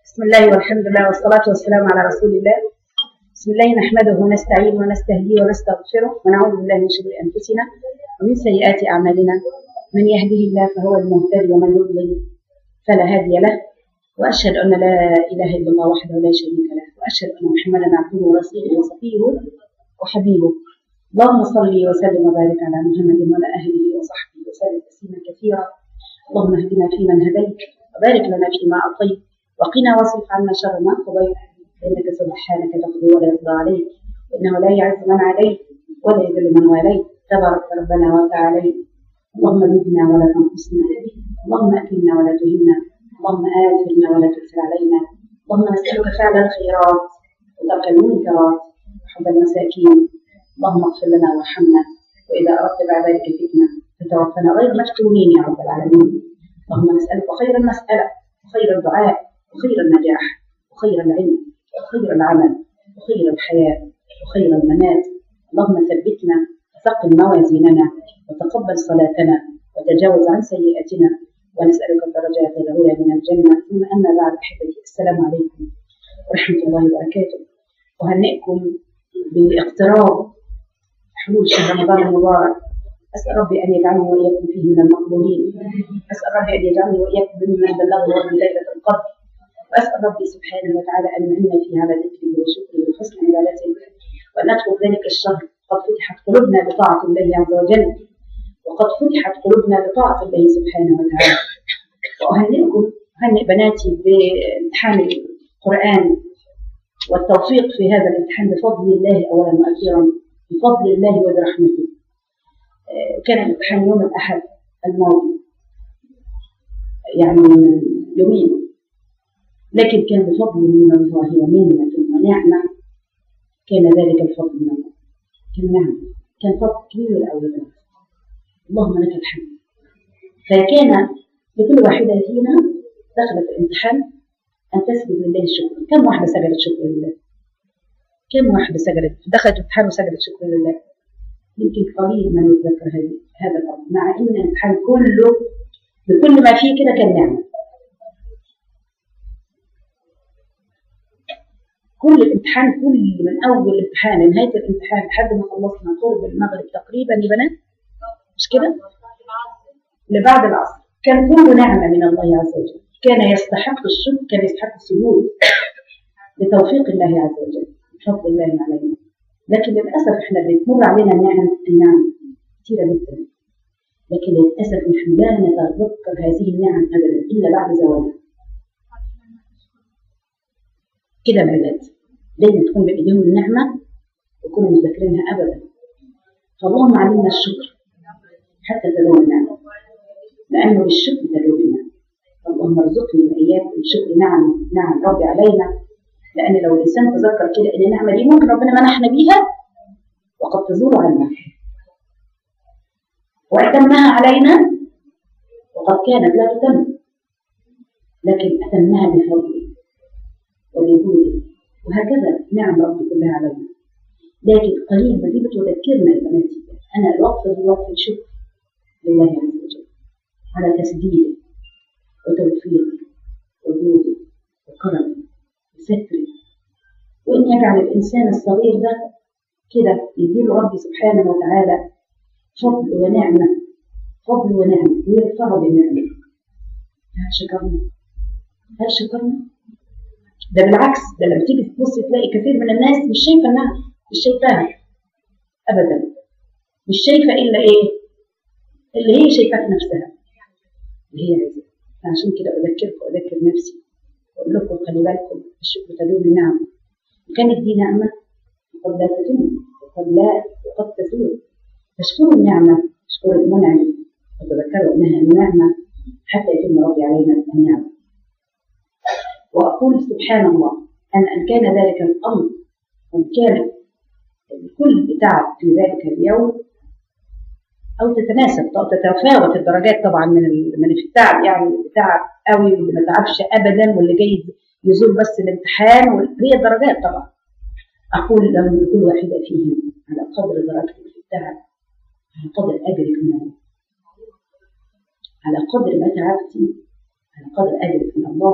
بسم الله والحمد لله والصلاة والسلام على رسول الله بسم الله نحمده ونستعين ونستهديه ونستغفره ونعوذ بالله من شرور أنفسنا ومن سيئات أعمالنا من يهده الله فهو المهتدي ومن يضلل فلا هادي له وأشهد أن لا إله إلا الله وحده لا شريك له وأشهد أن محمدا عبده ورسوله وصفيه وحبيبه اللهم صل وسلم وبارك على محمد وعلى أهله وصحبه وسلم تسليما كثيرا اللهم اهدنا فيمن هديت وبارك لنا فيما أعطيت وقنا واصرف عنا شر ما قضيت فإنك سبحانك تقضي ولا يقضى عليك وإنه لا يعز من عليك ولا يذل من واليت تبارك ربنا وتعالى اللهم زدنا ولا تنقصنا اللهم أكرمنا ولا تهنا اللهم آثرنا ولا تؤثر علينا اللهم نسألك فعل الخيرات وترك المنكرات وحب المساكين اللهم اغفر لنا وارحمنا وإذا أردت بعبادك فتنة فتوفنا غير مفتونين يا رب العالمين اللهم نسألك خير المسألة وخير الدعاء وخير النجاح وخير العلم وخير العمل وخير الحياة وخير الممات اللهم ثبتنا وثقل موازيننا وتقبل صلاتنا وتجاوز عن سيئاتنا ونسألك الدرجات العلى من الجنة ثم أما بعد أحبتي السلام عليكم ورحمة الله وبركاته أهنئكم باقتراب حلول شهر رمضان المبارك أسأل ربي أن يجعلني وإياكم فيه من المقبولين أسأل ربي أن يجعلني وإياكم ممن بلغه ربي ليلة القدر وأسأل ربي سبحانه وتعالى أن يعيننا فيه على ذكره وشكره وحسن عبادته وأن ندخل ذلك الشهر قد فتحت قلوبنا بطاعة الله عز وجل وقد فتحت قلوبنا بطاعة الله سبحانه وتعالى وأهنئكم أهنئ بناتي بامتحان القرآن والتوفيق في هذا الامتحان بفضل الله أولا وأخيرا بفضل الله وبرحمته كان الامتحان يوم الأحد الماضي يعني من يومين لكن كان بفضل من الله ومنة ونعمة كان ذلك الفضل من الله كان نعمة كان فضل كبير أوي اللهم لك الحمد فكان لكل واحدة فينا دخلت الامتحان أن تسجد لله الشكر كم واحدة سجدت شكر لله كم واحدة سجدت دخلت الامتحان وسجدت شكر لله يمكن قليل من يتذكر هذا الأمر مع أن الامتحان كله بكل ما فيه كده كان نعمة كل الامتحان كل من أول الامتحان لنهاية الامتحان لحد ما خلصنا قرب المغرب تقريبا يا بنات مش كده؟ لبعد العصر كان كله نعمة من الله عز وجل كان يستحق الشكر كان يستحق السجود لتوفيق الله عز وجل بفضل الله علينا لكن للأسف احنا بتمر علينا النعم النعم كثيرة جدا لكن للأسف نحن لا نتذكر هذه النعم أبدا إلا بعد زوالها كده العباد دايما تكون بإيديهم النعمة ويكونوا مذكرينها أبدا فاللهم علمنا الشكر حتى تدوم النعمة لأنه بالشكر تدوم النعمة اللهم ارزقني وإياكم بشكر نعم نعم ربي علينا لأن لو الإنسان تذكر كده إن النعمة دي ممكن ربنا منحنا بيها وقد تزول عنا وأتمها علينا وقد كانت لا تتم لكن أتمها بفضله وبجوده وهكذا نعم ربي كلها علينا لكن قليل ما دي بتذكرنا يا بناتي أنا الوقفة دي وقفة شكر لله عز وجل على تسديده وتوفيقه وجوده وكرمه وستره وإن يجعل الإنسان الصغير ده كده يديله ربي سبحانه وتعالى فضل ونعمة فضل ونعمة ويرفعه بالنعمة هل شكرنا؟ هل شكرنا؟ ده بالعكس ده لما تيجي تبص تلاقي كثير من الناس مش شايفة النعمة مش شايفاها أبدا مش شايفة إلا إيه؟ اللي هي شايفاه في نفسها اللي هي عايزاه فعشان كده أذكركم أذكر نفسي أقول لكم خلي بالكم الشكر تدوم النعمة كانت دي نعمة وقد لا تتم وقد لا وقد تزول فاشكروا النعمة اشكروا المنعم وتذكروا أنها النعمة حتى يتم ربي علينا النعمة وأقول سبحان الله أن أن كان ذلك الأمر وأن كان الكل بتعب في ذلك اليوم أو تتناسب أو تتفاوت الدرجات طبعا من من التعب يعني اللي تعب قوي واللي ما تعبش أبدا واللي جاي يزور بس الامتحان هي الدرجات طبعا أقول لهم لكل واحدة فيهم على قدر درجتك في التعب على قدر أجرك من الله على قدر ما تعبتي على قدر أجرك من الله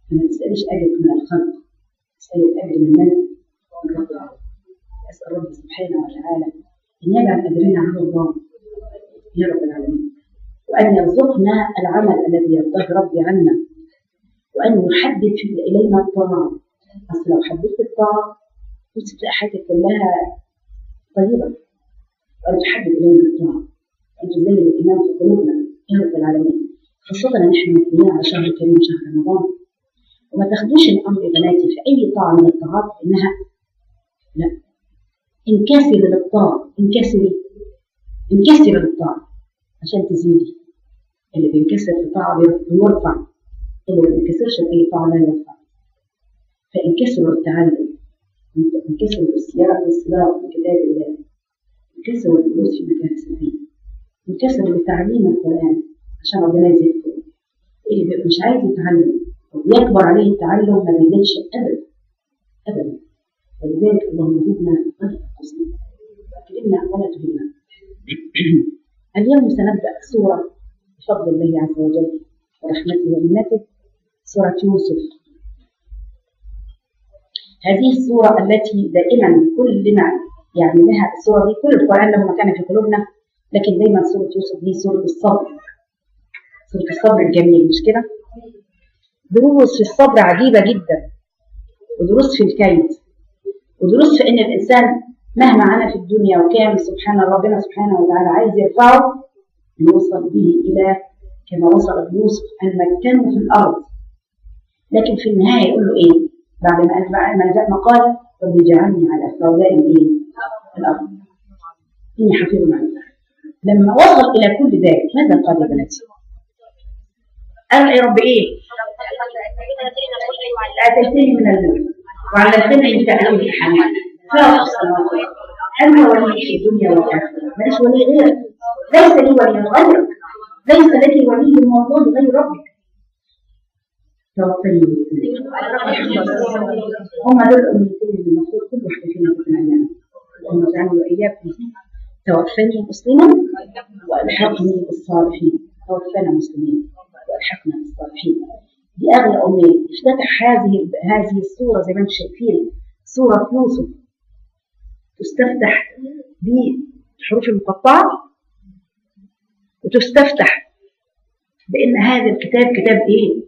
فما تسأليش أجرك من الخلق تسألي الأجر من من؟ من رب العالمين. أسأل ربي سبحانه وتعالى أن يجعل أجرنا على الله يا رب العالمين وأن يرزقنا العمل الذي يرضاه ربي عنا وأن يحبب في- إلينا الطاعة أصل لو حببت الطاعة كنت تلاقي حياتك كلها طيبة وأن تحبب إلينا الطاعة وأن تزين الإيمان في قلوبنا يا رب العالمين خاصة إن إحنا مقبلين على شهر كريم شهر رمضان وما تاخدوش الأمر يا بناتي في أي طاعة من الطاعات إنها لا انكسري للطاعة انكسري انكسري للطاعة عشان تزيدي اللي بينكسر في طاعة بيرفع اللي ما بينكسرش في أي طاعة لا يرفع فانكسروا التعلم انكسروا السياق والصلاة في كتاب الله انكسروا الجلوس في مجالس العلم انكسروا لتعليم القرآن عشان ربنا يزيدكم اللي بيبقى مش عايز يتعلم وبيكبر عليه التعلم ما بيزيدش أبدا أبدا ولذلك اللهم زدنا ولا تنقصنا أكرمنا ولا تهنا اليوم سنبدأ سورة بفضل الله عز وجل ورحمته ومنته سورة يوسف هذه السورة التي دائما كلنا يعني لها السورة دي كل القرآن له مكانة في قلوبنا لكن دايما سورة يوسف دي سورة الصبر سورة الصبر الجميل مش كده؟ دروس في الصبر عجيبة جدا ودروس في الكيد ودروس في ان الانسان مهما عانى في الدنيا وكان سبحان ربنا سبحانه وتعالى عايز يرفعه يوصل به الى كما وصل بيوسف ان مكنه في الارض لكن في النهايه يقول له ايه؟ بعد ما بعد ما جاء قال رب اجعلني على خزائن ايه؟ الارض اني حفيظ عليك لما وصل الى كل ذلك ماذا قال يا بناتي؟ قال يا رب ايه؟ اتيتني من الملك وعلمتني من تأويل الحنان فاطر السماوات أنت ولي في الدنيا والآخرة ماليش ولي غيرك ليس لي ولي غيرك ليس لك ولي من الله غير ربك توفني هم دول الأمنيتين اللي المفروض كل واحدة فينا تتمناها اللهم اجعلني وإياكم توفني مسلما وألحقني بالصالحين توفنا مسلمين وألحقنا بالصالحين دي أغلى أمنية افتتح هذه هذه السورة زي ما انتم شايفين سورة يوسف تستفتح بالحروف المقطعة وتستفتح بأن هذا الكتاب كتاب إيه؟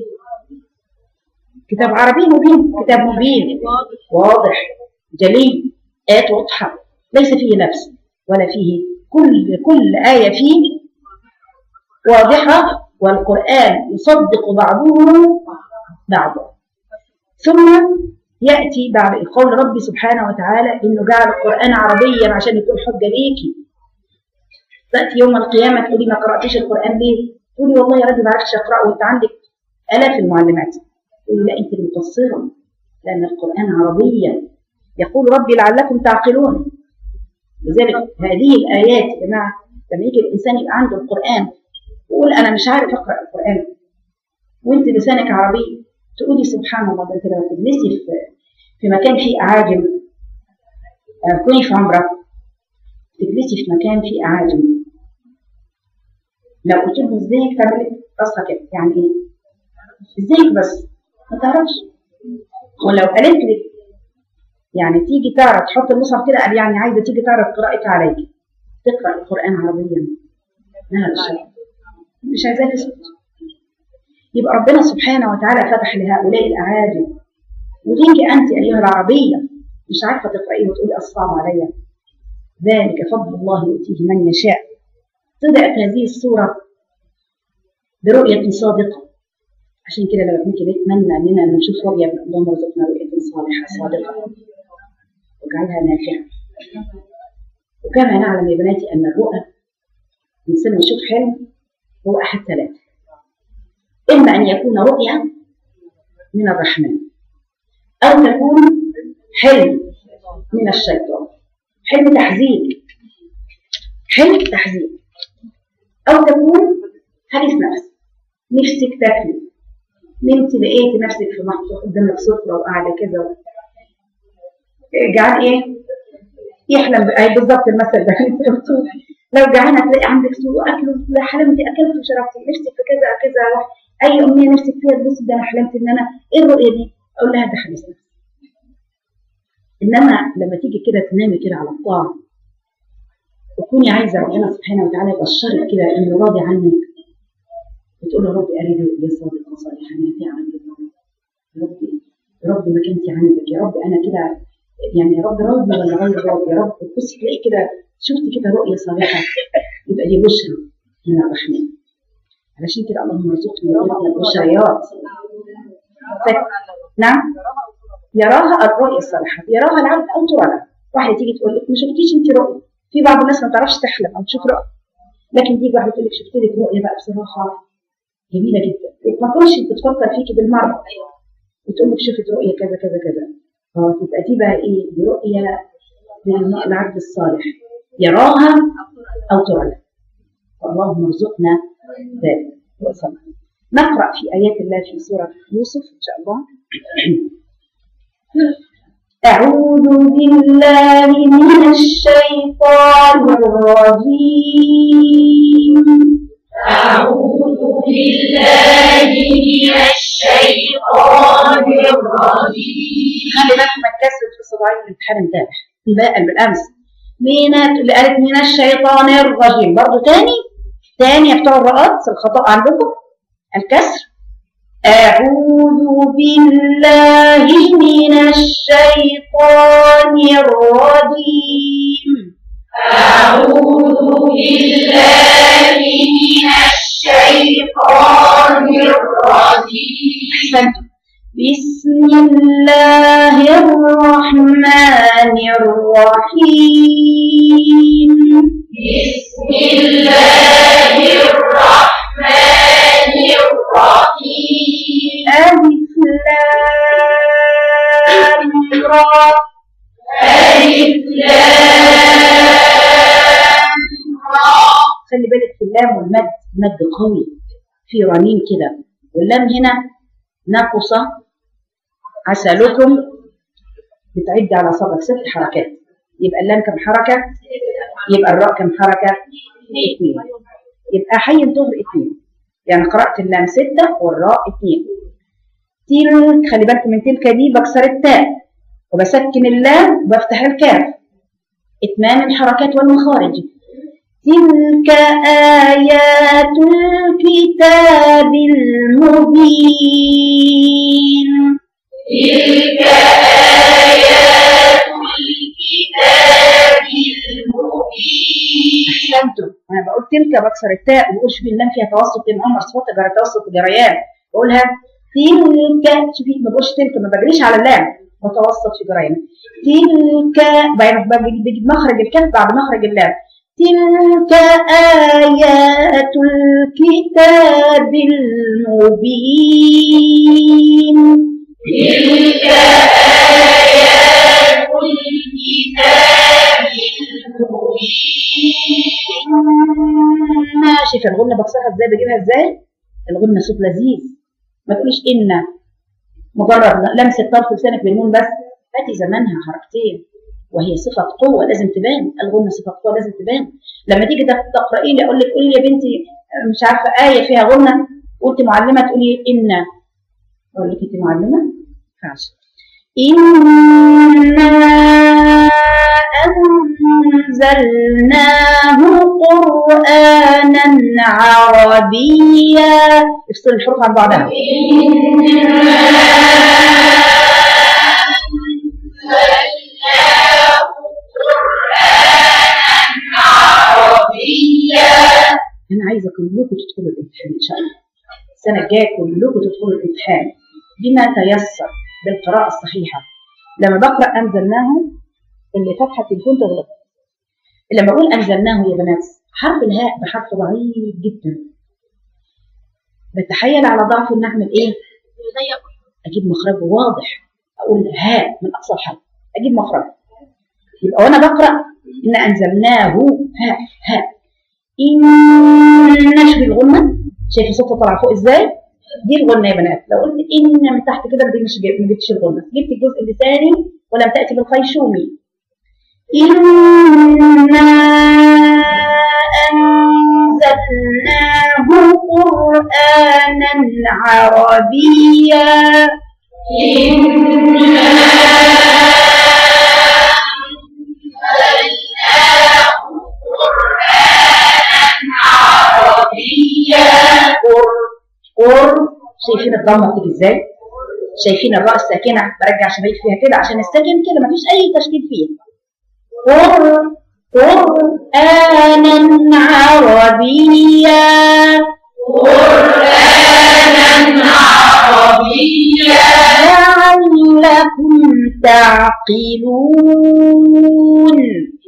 كتاب عربي مبين كتاب مبين واضح جلي آيات واضحة ليس فيه لبس ولا فيه كل كل آية فيه واضحة والقرآن يصدق بعضه بعضا ثم يأتي بعد قول ربي سبحانه وتعالى إنه جعل القرآن عربيا عشان يكون حجة ليكي تأتي يوم القيامة تقولي ما قرأتيش القرآن ليه؟ تقولي والله يا ربي ما عرفتش أقرأه وأنت عندك آلاف المعلمات تقولي لا أنت مقصرة لأن القرآن عربيا يقول ربي لعلكم تعقلون لذلك هذه الآيات يا جماعة لما يجي الإنسان يبقى عنده القرآن ويقول أنا مش عارف أقرأ القرآن وأنت لسانك عربي تقولي سبحان الله ده أنت لما تجلسي في في مكان فيه أعاجم آه، كوني في عمرة تجلسي في مكان فيه أعاجم لو قلت له ازيك تعملي قصة كده يعني ايه؟ ازيك بس ما تعرفش ولو قالت لك يعني تيجي تعرف تحط المصحف كده قال يعني عايزه تيجي تعرف قراءتها عليك تقرا القران عربيا ما هذا الشيء مش عايزاها تسكت يبقى ربنا سبحانه وتعالى فتح لهؤلاء الاعاجم وتيجي انت ايها العربيه مش عارفه تقرايه وتقولي الصعب عليا ذلك فضل الله يؤتيه من يشاء بدأت هذه السورة برؤية صادقة عشان كده لما بنيجي نتمنى اننا نشوف رؤية اللهم ارزقنا رؤية صالحة صادقة واجعلها نافعة وكما نعلم يا بناتي ان الرؤى الانسان يشوف حلم هو احد ثلاثة اما ان يكون رؤيا من الرحمن او تكون حلم من الشيطان حلم تحزين حلم تحزين أو تكون حديث نفس نفسك تاكلي نمت لقيت نفسك في محطوط قدامك سفرة وقاعدة كذا جعان ايه؟ يحلم بأي بالظبط المثل ده انت لو جعانة تلاقي عندك سوء أكل لا حلمتي أكلت وشربتي نفسك في كذا كذا اي امنيه نفسك فيها تبص ده انا حلمت ان انا ايه الرؤيه دي اقول لها ده حديث نفس انما لما تيجي كده تنامي كده على الطاعه وتكوني عايزه ربنا سبحانه وتعالى يبشرك كده انه راضي عنك بتقول يا رب اريد يا صادق وصالحا نافعا يا رب يا رب مكانتي عندك يا رب انا كده يعني يا رب راضي ولا غير راضي يا رب بص تلاقي كده شفت كده رؤيه صالحه يبقى دي بشرى من الرحمن علشان كده اللهم ارزقنا وإياكم البشريات ف- نعم يراها الرؤيا الصالحه يراها العبد او ترى له واحده تيجي تقول لك ما شفتيش انت رؤيا في بعض الناس ما تعرفش تحلم او تشوف رؤيا لكن تيجي واحده تقول لك شفت لك رؤيا بقى بصراحه جميله جدا ما تكونش بتفكر فيكي بالمره وتقول لك شفت رؤيا كذا كذا كذا اه تبقى دي بقى ايه دي رؤيا من العبد الصالح يراها او ترى له اللهم ارزقنا ذلك وصلنا نقرا في ايات الله في سوره يوسف ان شاء الله أعوذ بالله من الشيطان الرجيم أعوذ بالله من الشيطان الرجيم خلي بالك ما تكسر في صباعين الامتحان امبارح امبارح بالامس من اللي قالت من الشيطان الرجيم برضه تاني تاني يا بتوع الرقات الخطا عندكم الكسر أعوذ بالله من الشيطان الرجيم أعوذ بالله من الشيطان الرجيم أحسنتم بسم الله الرحمن الرحيم بسم الله الرحمن الرحيم ألف لام را ألف لام را خلي بالك في اللام والمد مد قوي في رنين كده واللام هنا ناقصة عسلكم بتعد على صدرك ست حركات يبقى اللام كم حركة يبقى الراء كم حركة اثنين يبقى حي ظهر اثنين يعني قرأت اللام ستة والراء اثنين تلك خلي بالكم من تلك دي بكسر التاء وبسكن اللام وبفتح الكاف إتمام الحركات والمخارج تلك آيات الكتاب المبين تلك آيات الكتاب المبين أحسنتم أنا بقول تلك بكسر التاء وبقول شوفي اللام فيها توسط بين عمر صفات جرى توسط جريان بقولها تلك شوفي ما بقولش تلك ما بجريش على اللام متوسط في جريان تلك بعدين بجيب بجيب مخرج الكاف بعد مخرج اللام تلك آيات الكتاب المبين تلك آيات الكتاب المبين إن شايفة الغنة بكسرها ازاي بجيبها ازاي؟ الغنة صوت لذيذ ما تقوليش إن مجرد لمسة طرف لسانك بالنون بس هاتي زمانها حركتين وهي صفة قوة لازم تبان الغنة صفة قوة لازم تبان لما تيجي تقرأي لي أقول لك قولي يا بنتي مش عارفة آية فيها غنة وأنت معلمة تقولي إن أقول لك أنت معلمة؟ ما ينفعش إنا أنزلناه قرآنا عربيا افصل الحروف عن بعضها أنا عايزة كلكم تدخلوا الامتحان إن شاء الله السنة الجاية كلكم تدخلوا الامتحان بما تيسر بالقراءة الصحيحة لما بقرأ أنزلناه اللي فتحة التليفون تغلط لما أقول أنزلناه يا بنات حرف الهاء بحرف ضعيف جدا بتحيل على ضعف إن أعمل إيه؟ أجيب مخرجه واضح أقول هاء من أقصى الحرف أجيب مخرج يبقى وأنا بقرأ إن أنزلناه هاء هاء إن نشوي الغنة شايفة صوتها طالعة فوق إزاي؟ دي الغنة يا بنات لو قلت إن من تحت كده دي مش جبت ما جبتش الغنة جبت الجزء اللساني ولم تأتي بالخيشومي إنا أنزلناه قرآنا عربيا قر قر شايفين الضمه بتيجي ازاي؟ شايفين الراء الساكنه برجع شبابيك فيها كده عشان الساكن كده مفيش اي تشديد فيه قر قرآنا عربيا لعلكم تعقلون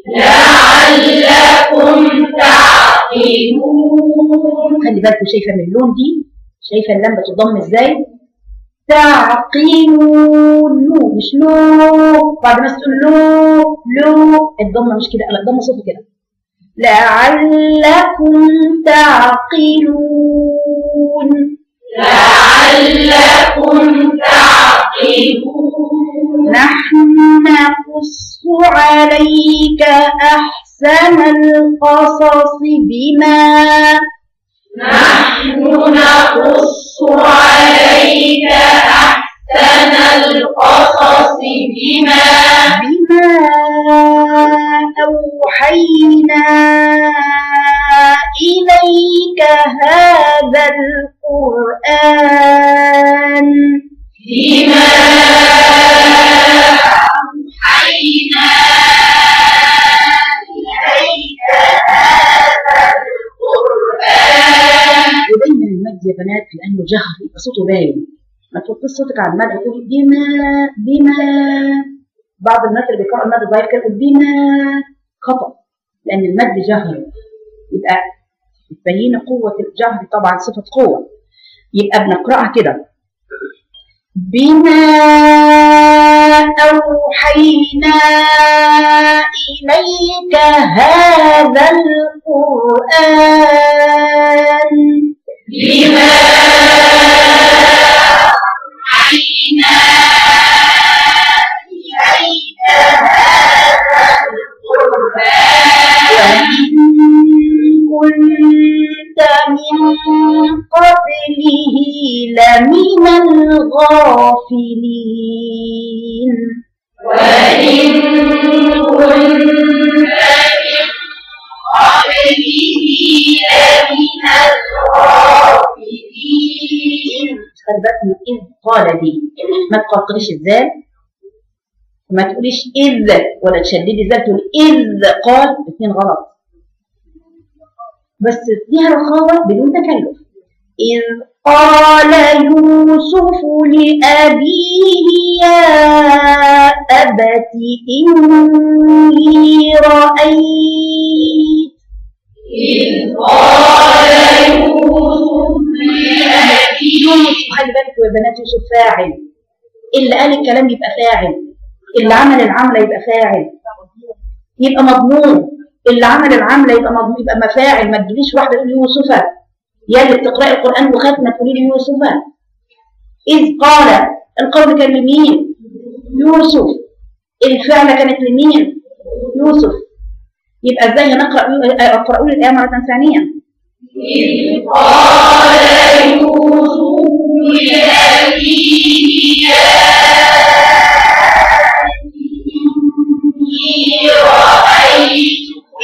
خلي بالكم شايفه من اللون دي شايفه اللام بتضم ازاي تعقلون لو مش لو بعد ما تقول لو لو الضمه مش كده لا الضمه صوت كده لعلكم تعقلون نحن نقص عليك أحسن القصص بما نحن نقص عليك أحسن القصص بما بما أوحينا إليك هذا القرآن بما أوحينا إليك هذا القرآن ودايما المد يا بنات لأنه جهر يبقى صوته باين ما توطيش صوتك على المد تقولي بما بما بعض الناس اللي بيقرأوا المد ضعيف كده يقول بما خطأ لأن المد جهر يبقى تبين قوة الجهر طبعا صفة قوة يبقى بنقرأها كده بما أوحينا إليك هذا القرآن بما أوحينا إليك هذا القرآن كنت من قبله لمن الغافلين وإن كنت من قبله لمن الغافلين خلي بالك من إذ قال دي ما تقلقليش الزال وما تقوليش إذ ولا تشددي الزال تقول إذ قال الاثنين غلط بس فيها رخاوة بدون تكلف إذ قال يوسف لأبيه يا أبت إني رأيت إذ قال يوسف لأبيه يوسف خلي بالكم يا بنات يوسف فاعل اللي قال الكلام يبقى فاعل اللي عمل العملة يبقى فاعل يبقى مضمون اللي عمل العملة يبقى مضمون يبقى مفاعل ما تجيليش واحدة تقول يوسف يا اللي بتقرأي القرآن وختمة تقولي لي يوسف إذ قال القول كان لمين؟ يوسف الفعل كانت لمين؟ يوسف يبقى ازاي هنقرأ اقرأوا لي الآية مرة ثانية إذ قال يوسف لأبيه يا إني رأيت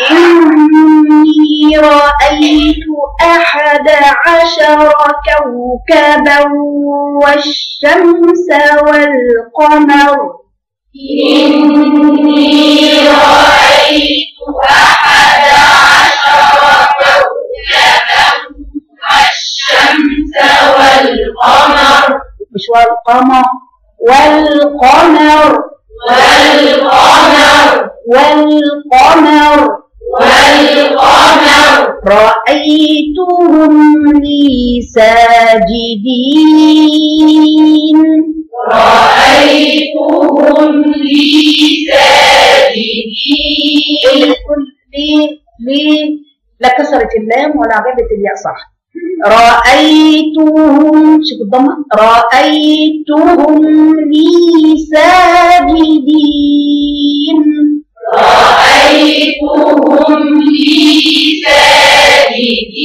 إني رأيت أحد عشر كوكبا والشمس والقمر إني رأيت أحد عشر كوكبا والشمس والقمر مش والقمر والقمر والقمر والقمر والقمر رأيتهم لي ساجدين رأيتهم لي ساجدين ليه ليه لا كسرت اللام ولا عجبت الياء صح رأيتهم شوف الضمة رأيتهم لي ساجدين رأيتهم لي ساجدين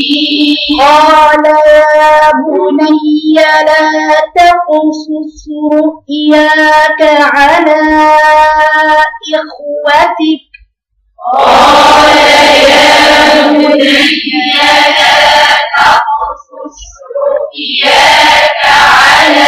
رؤياك على إخوتك قال يا بني لا تقصص رؤياك على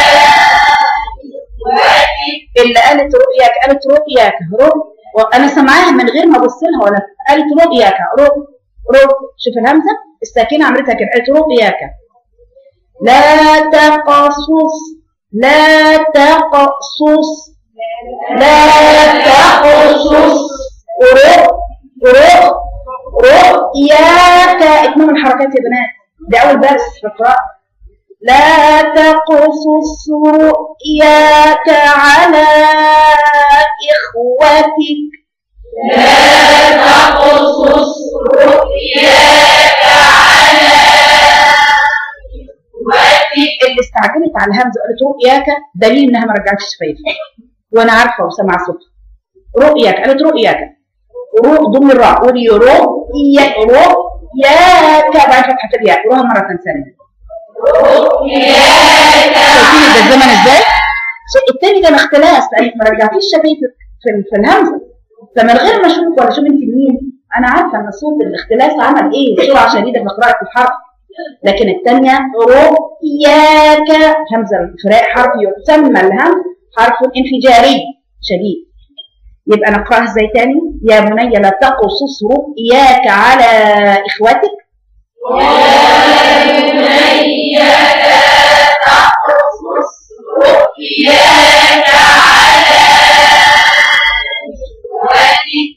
إخوتك اللي قالت رؤياك قالت رؤياك رؤ وانا سامعاها من غير ما ابص لها ولا قالت رؤياك رؤ رؤ شوف الهمزه الساكنه عملتها كده قالت رؤياك لا تقصص لا تقصص لا تقصص رؤ رؤ رؤياك اتمام الحركات يا بنات دي اول درس في القراءه لا تقصص رؤياك على إخوتك لا تقصص رؤياك على إخوتك اللي استعجلت على الهمزة وقالت رؤياك دليل انها ما رجعتش شفايفها وانا عارفه وسامعه صوتها رؤياك قالت رؤياك رو ضم الراء قولي رؤيا رؤياك بعد فتحة الياء قولها مرة ثانية رؤياك شايفين ده الزمن ازاي؟ الشيء التاني كان اختلاس لانك ما رجعتيش شفايفك في, في الهمزه فمن غير ما اشوف ولا اشوف انت مين انا عارفه ان صوت الاختلاس عمل ايه بسرعه شديده في قراءه الحرف لكن الثانيه رؤياك همزه الفراء حرف يسمى الهمز حرف انفجاري شديد يبقى نقراها ازاي تاني يا بني لا تقصص رؤياك على اخوتك يا بني لا تقصص رؤياك على إخوتك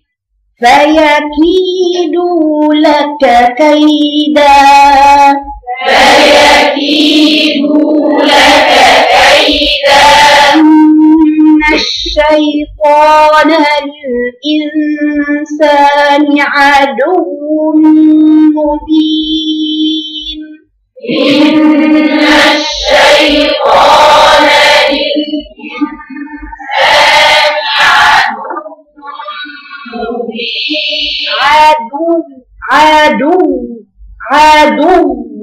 فيكيدوا لك كيدا فيكيدوا لك كيدا إن الشيطان للإنسان عدو مبين إن الشيطان للإنسان عدو مبين عدو عدو عدو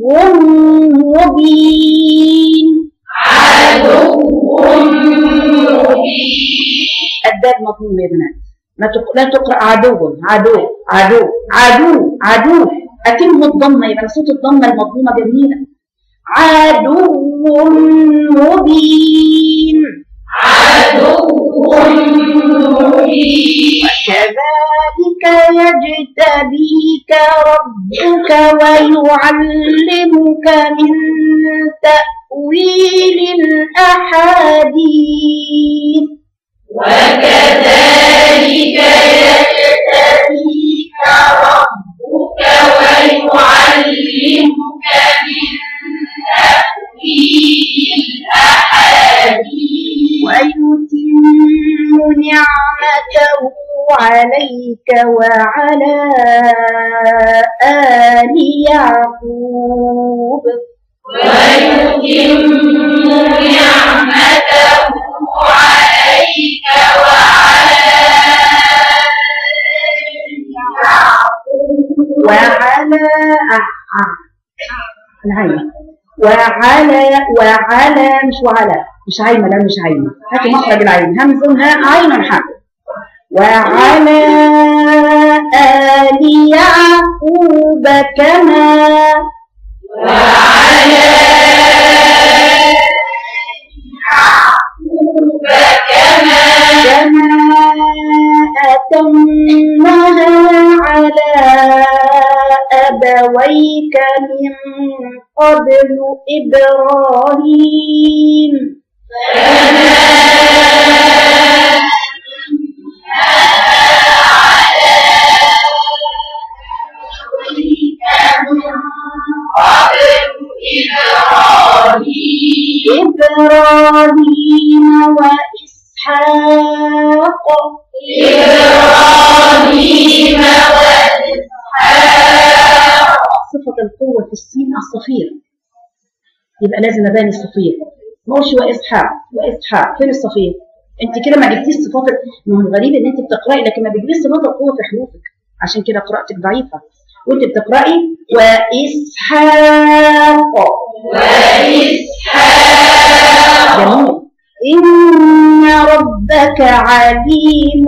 مبين عدو مبين الدال مضموم يا بنات لا تق- لا تقرأ عدو عدو عدو عدو عدو أتم الضمة يبقى صوت الضمة المضمومة جميلة عدو مبين عدو مبين كذلك يجتبيك ربك ويعلمك من تأويل الأحاديث وكذلك يجتبيك ربك ويعلمك من تأويل الأحاديث ويتم نعمته عليك وعلى آل يعقوب ويتم نعمته عليك وعلى وعلى آه، آه، العين وعلى وعلى مش وعلى مش عايمة لا مش عايمة هاتي مخرج العين همز ها عين حرف وعلى آل يعقوب كما وعلى يعقوب كما كما أتمها على أبويك من قبل إبراهيم إبراهيم وإسحاق صفة القوة في السين الصفير يبقى لازم أباني الصفير مش وإسحاق وإسحاق فين الصفير؟ أنت كده ما جبتيش صفات ما هو الغريب إن أنت بتقرأي لكن ما بتجيبيش صفات القوة في حروفك عشان كده قراءتك ضعيفة وأنت بتقرأي وإسحاق جميل إن ربك عليم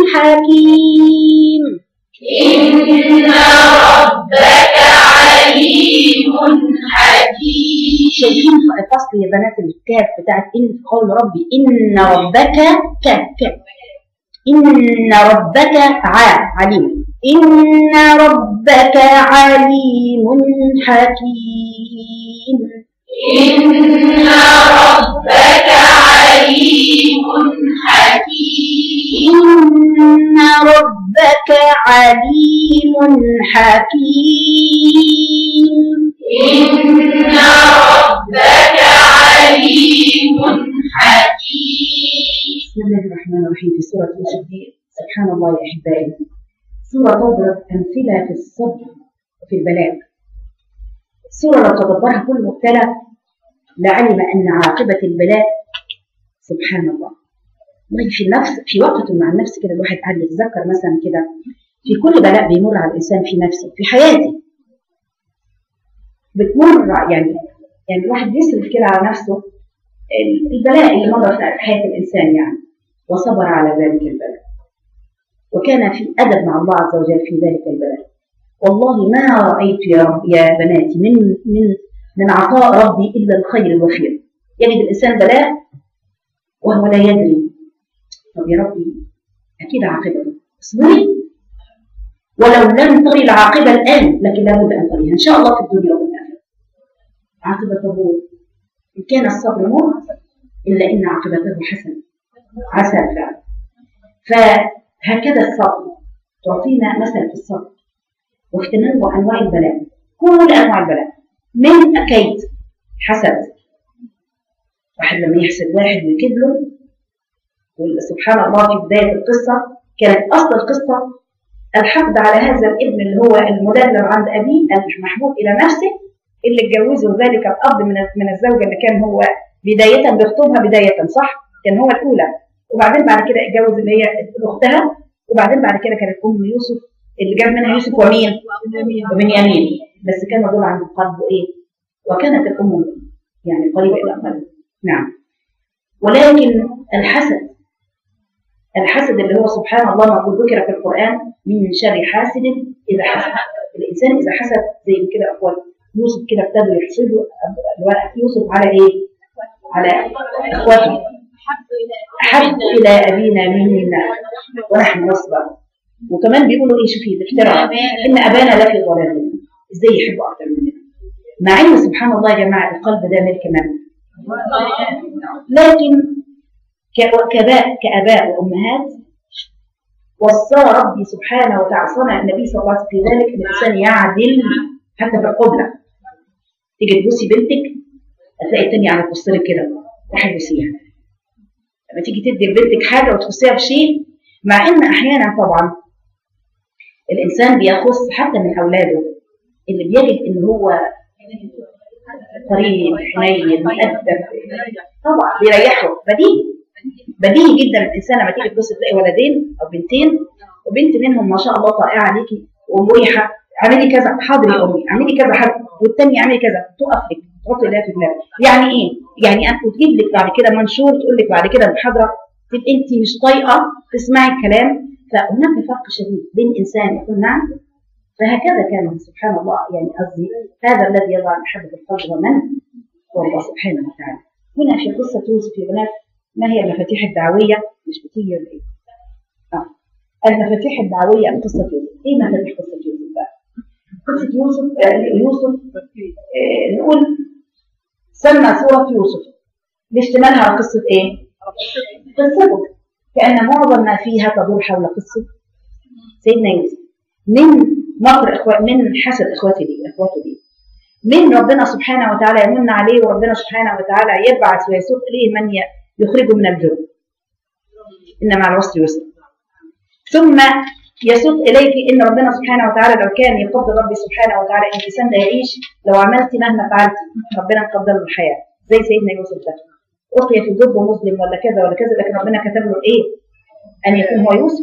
حكيم إن ربك عليم حكيم شايفين فصل يا بنات الكاف بتاعت إن في قول ربي إن ربك كاف كاف إن ربك ع عليم إن ربك عليم حكيم إن ربك عليم حكيم إن ربك عليم حكيم إن ربك عليم حكيم بسم الله الرحمن الرحيم في سورة يوسف دي سبحان الله يا أحبائي سورة تضرب أمثلة في الصبر وفي البلاء سورة لو تدبرها كل مبتلى لعلم أن عاقبة البلاء سبحان الله والله في النفس في وقته مع النفس كده الواحد قاعد يتذكر مثلا كده في كل بلاء بيمر على الإنسان في نفسه في حياتي بتمر يعني يعني الواحد يسرف كده على نفسه البلاء اللي مر في حياة الإنسان يعني وصبر على ذلك البلاء وكان في أدب مع الله عز وجل في ذلك البلاء والله ما رأيت يا رب يا بناتي من من من عطاء ربي إلا الخير الوفير يجد الإنسان بلاء وهو لا يدري طب يا ربي أكيد عاقبته اصبري ولو لم تري العاقبة الآن لكن لابد أن تريها إن شاء الله في الدنيا والآخرة عاقبته إن كان الصبر مر إلا إن عاقبته حسنة عسل فعلا فهكذا الصبر تعطينا مثل في الصبر وفي تنوع أنواع البلاء كل أنواع البلاء من كيد حسد واحد لما يحسد واحد ويكذب له سبحان الله في بداية القصة كانت أصل القصة الحقد على هذا الابن اللي هو المدلل عند أبيه المحبوب إلى نفسه اللي اتجوزه ذلك الأب من من الزوجة اللي كان هو بداية بيخطبها بداية صح؟ كان هو الأولى وبعدين بعد كده اتجوز اللي هي أختها وبعدين بعد كده كانت أم يوسف اللي جاب منها يوسف ومين؟ وبنيامين بس كان دول عند قلبه إيه؟ وكانت الأم يعني قريبة إلى قلبه نعم ولكن الحسد الحسد اللي هو سبحان الله ما ذكر في القرآن من شر حاسد إذا حسد الإنسان إذا حسد زي كده أخوات يوسف كده ابتدوا يحسدوا يوسف على إيه؟ على إخواته أحب إلى أبينا منا ونحن نصبر وكمان بيقولوا إيه شوفي الافتراء إن أبانا لفي ضلال إزاي يحبوا أكتر مننا مع إن سبحان الله يا جماعة القلب ده ملك من؟ لكن كاباء كاباء وامهات وصى ربي سبحانه وتعالى صنع النبي صلى الله عليه وسلم في ذلك ان الانسان يعدل حتى في القبله تيجي تبوسي بنتك هتلاقي التانية على تبص لك كده راح يبوسيها لما تيجي تدي لبنتك حاجه وتخصيها بشيء مع ان احيانا طبعا الانسان بيخص حتى من اولاده اللي بيجد ان هو قريب حنين مؤدب طبعا بيريحه بديهي بديهي جدا الانسان لما تيجي تبص تلاقي ولدين او بنتين وبنت منهم ما شاء الله طائعه عليكي ومريحه اعملي كذا حاضر يا امي اعملي كذا حاضر والثانيه اعملي كذا تقف لك تحط ايديها في دماغك يعني ايه؟ يعني انت وتجيب لك بعد كده منشور تقول لك بعد كده محاضره تبقى انت مش طايقه تسمعي الكلام فهناك فرق شديد بين انسان يقول نعم فهكذا كان سبحان الله يعني قصدي هذا الذي يضع محبه القلب ومن هو الله سبحانه وتعالى هنا في قصه يوسف يا بنات ما هي المفاتيح الدعويه مش بتيجي ولا ايه؟ آه. المفاتيح الدعويه لقصه يوسف ايه مفاتيح قصه يوسف بقى؟ قصه يوسف آه يوسف آه نقول سمى سوره يوسف لاشتمالها على قصه ايه؟ قصته كان معظم ما فيها تدور حول قصه سيدنا يوسف من مكر اخوات من حسد اخواته دي اخواته دي من ربنا سبحانه وتعالى يمن عليه وربنا سبحانه وتعالى يبعث ويسوق اليه من يخرجه من الجوع ان مع العسر يسر ثم يسوق اليك ان ربنا سبحانه وتعالى لو كان يقدر ربي سبحانه وتعالى ان الانسان ده يعيش لو عملت مهما فعلت ربنا قدر له الحياه زي سيدنا يوسف ده ألقي في الجب مسلم ولا كذا ولا كذا لكن ربنا كتب له ايه؟ ان يكون هو يوسف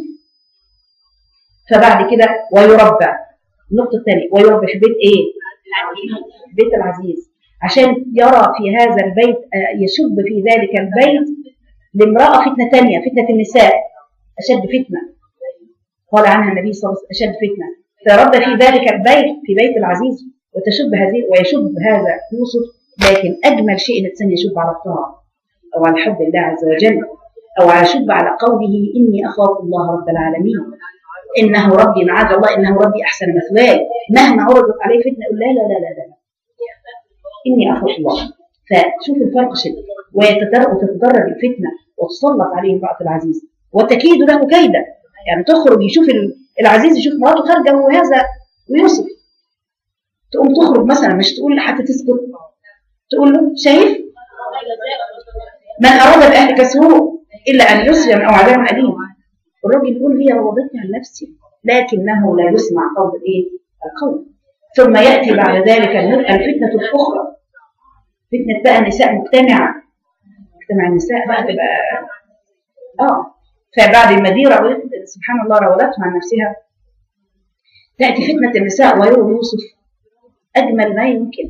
فبعد كده ويربع النقطة الثانية ويربي في بيت ايه؟ بيت العزيز عشان يرى في هذا البيت آه، يشب في ذلك البيت لامرأة فتنة تانية فتنة النساء أشد فتنة قال عنها النبي صلى الله عليه وسلم أشد فتنة فرد في ذلك البيت في بيت العزيز وتشب هذه ويشب هذا يوسف لكن أجمل شيء أن الإنسان يشب على الطاعة أو على حب الله عز وجل أو على شب على قوله إني أخاف الله رب العالمين إنه ربي معاذ الله إنه ربي أحسن مثواي مهما عرضت عليه فتنة يقول لا لا لا لا لا إني أخاف الله فشوف الفرق شديد ويتدرج وتتدرج الفتنة وتسلط عليه امرأة العزيز وتكيد له كيدا يعني تخرج يشوف ال- العزيز يشوف مراته خارجة وهذا ويوسف تقوم تخرج مثلا مش تقول حتى تسكت تقول له شايف من أراد بأهلك سوء إلا أن يسجن أو عذاب أليم الراجل يقول هي روضتني عن نفسي لكنه لا يسمع قول الإيه؟ القول ثم يأتي بعد ذلك النت- الفتنة الأخرى فتنة بقى النساء مجتمعة مجتمع النساء بقى تبقى اه فبعد ما دي راودت سبحان الله راودتها عن نفسها تأتي فتنة النساء ويروا يوسف أجمل ما يمكن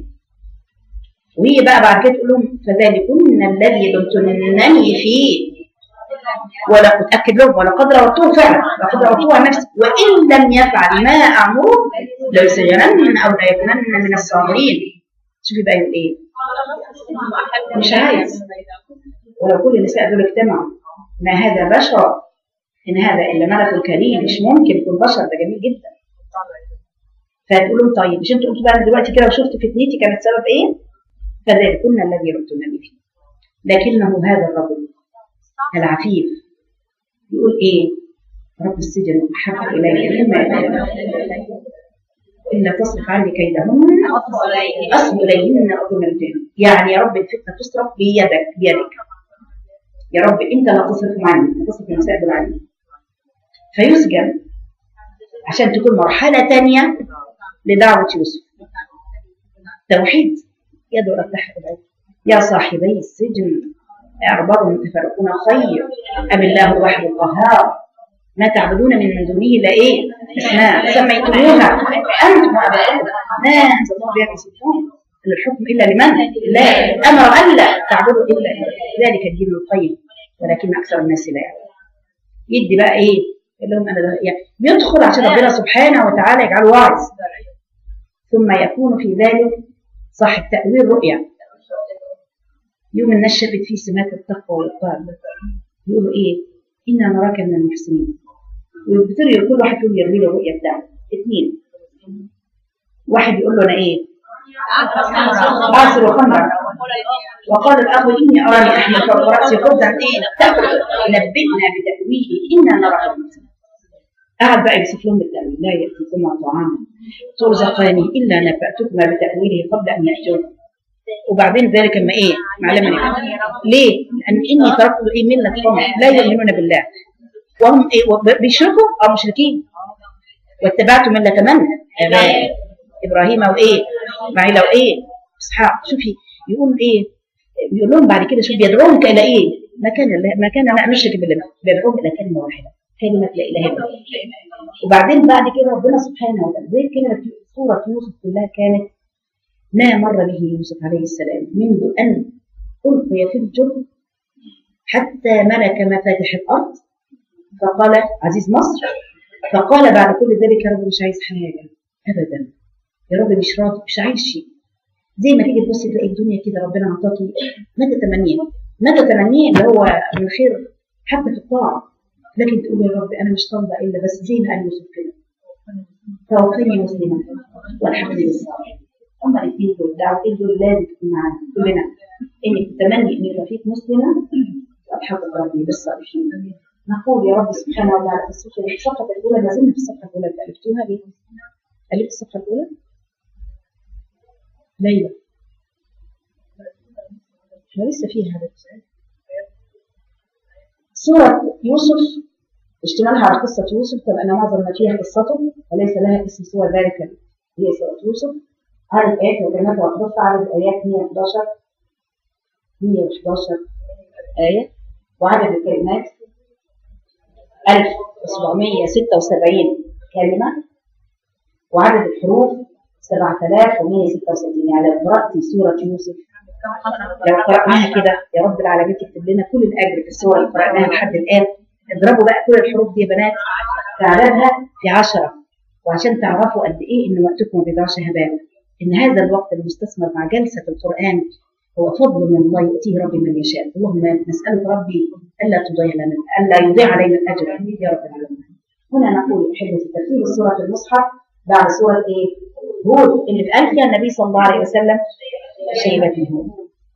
وهي بقى بعد كده تقول لهم فذلكن الذي لمتنني فيه ولقد أكد لهم ولقد روضته فعلا لقد روضته عن نفسي وإن لم يفعل ما أمره ليسجنن أو ليكونن من الصاغرين شوفي بقى يقول إيه مش عايز ولو كل النساء دول اجتمعوا ما هذا بشر إن هذا إلا ملك كريم مش ممكن يكون بشر ده جميل جدا فتقول لهم طيب مش انتوا قلتوا بقى أنا دلوقتي كده وشفت فتنتي كانت سبب ايه؟ فذلكن الذي ربتنني فيه لكنه هذا الرجل العفيف يقول ايه؟ رب السجن احب الي مما يدعون الا تصرف عني كيدهن اصب اليهن اظن الجن يعني يا رب الفتنه تصرف بيدك بيدك يا رب انت لا تصرف عني لا تصرف المسائل دول عني فيسجن عشان تكون مرحله ثانيه لدعوه يوسف توحيد يدعو الى التحرير يا صاحبي السجن أرباب متفرقون خير أم الله الواحد القهار ما تعبدون من دونه إلا إيه؟ أسماء سميتموها أنتم وآباؤكم ما أنزل الله بها من سلطان إن الحكم إلا لمن؟ لا أمر ألا تعبدوا إلا ذلك الدين القيم ولكن أكثر الناس لا يعلمون يدي بقى إيه؟ يقول لهم أنا ده- يعني يدخل عشان ربنا سبحانه وتعالى يجعله واعظ ثم يكون في ذلك صاحب تأويل رؤيا يوم الناس شافت فيه سمات التقوى والطاعة يقولوا ايه انا نراك من المحسنين ويبتدوا كل واحد فيهم يرمي له الرؤيه بتاعته اثنين واحد يقول له انا ايه اعصر خمرا وقال الاخ اني اراني احمل فوق راسي خبزا ايه تاكل نبئنا بتاويله انا نراك من المحسنين قعد بقى يوصف لهم التاويل لا ياتيكما طعاما ترزقاني الا نباتكما بتاويله قبل ان ياتون وبعدين ذلك اما ايه معلمني ليه؟ لان اني تركت ايه مله قوم لا يؤمنون بالله وهم ايه وب- بيشركوا او مشركين واتبعت مله من؟ ابائي ابراهيم وايه؟ اسماعيل وايه؟ اسحاق شوفي يقول ايه؟ بيقول لهم بعد كده شوف بيدعونك الى ايه؟ ما كان ما كان لا نشرك بالله بيدعوهم الى كلمه واحده كلمه لا اله الا الله وبعدين بعد كده ربنا سبحانه وتعالى زي كلمه في سوره يوسف كلها كانت ما مر به يوسف عليه السلام منذ أن ألقي في الجب حتى ملك مفاتح الأرض فقال عزيز مصر فقال بعد كل ذلك يا رب مش عايز حاجة أبدا يا رب مش راضي مش عايز شيء زي ما تيجي تبص تلاقي الدنيا كده ربنا عطاكي ما تتمنيه ما تتمنيه اللي هو من خير حتى في الطاعة لكن تقول يا رب أنا مش طالبة إلا بس زي ما قال يوسف كده توفني مسلما والحمد لله هما الاثنين دول الدعوتين دول لازم تكون معانا كلنا انك تتمني ان يبقى فيك مسلمه وابحثك ربي بالصالحين نقول يا رب سبحانه وتعالى في الصفحه في الصفحه الاولى ما زلنا في الصفحه الاولى اللي الفتوها ليه؟ الفت الصفحه الاولى ليلى احنا لسه فيها بس سورة يوسف اشتمالها على قصة يوسف كما أن معظم ما فيها قصته وليس لها اسم سوى ذلك هي سورة يوسف عدد آيات وكلمات وأحرفها عدد آيات 111 111 آية وعدد الكلمات 1776 كلمة وعدد الحروف 7166 يعني لو قرأت سورة يوسف لو قرأناها كده يا رب العالمين تكتب لنا كل الأجر في السور اللي قرأناها لحد الآن اضربوا بقى كل الحروف دي يا بنات تعدادها في عشرة وعشان تعرفوا قد إيه إن وقتكم ما بيضيعش هباء إن هذا الوقت المستثمر مع جلسة القرآن هو فضل من الله يؤتيه ربي من يشاء اللهم نسألك ربي ألا تضيع لنا ألا يضيع علينا الأجر يا رب العالمين هنا نقول أحبة ترتيب السورة في المصحف بعد سورة إيه؟ هود اللي قال فيها النبي صلى الله عليه وسلم شيبة هود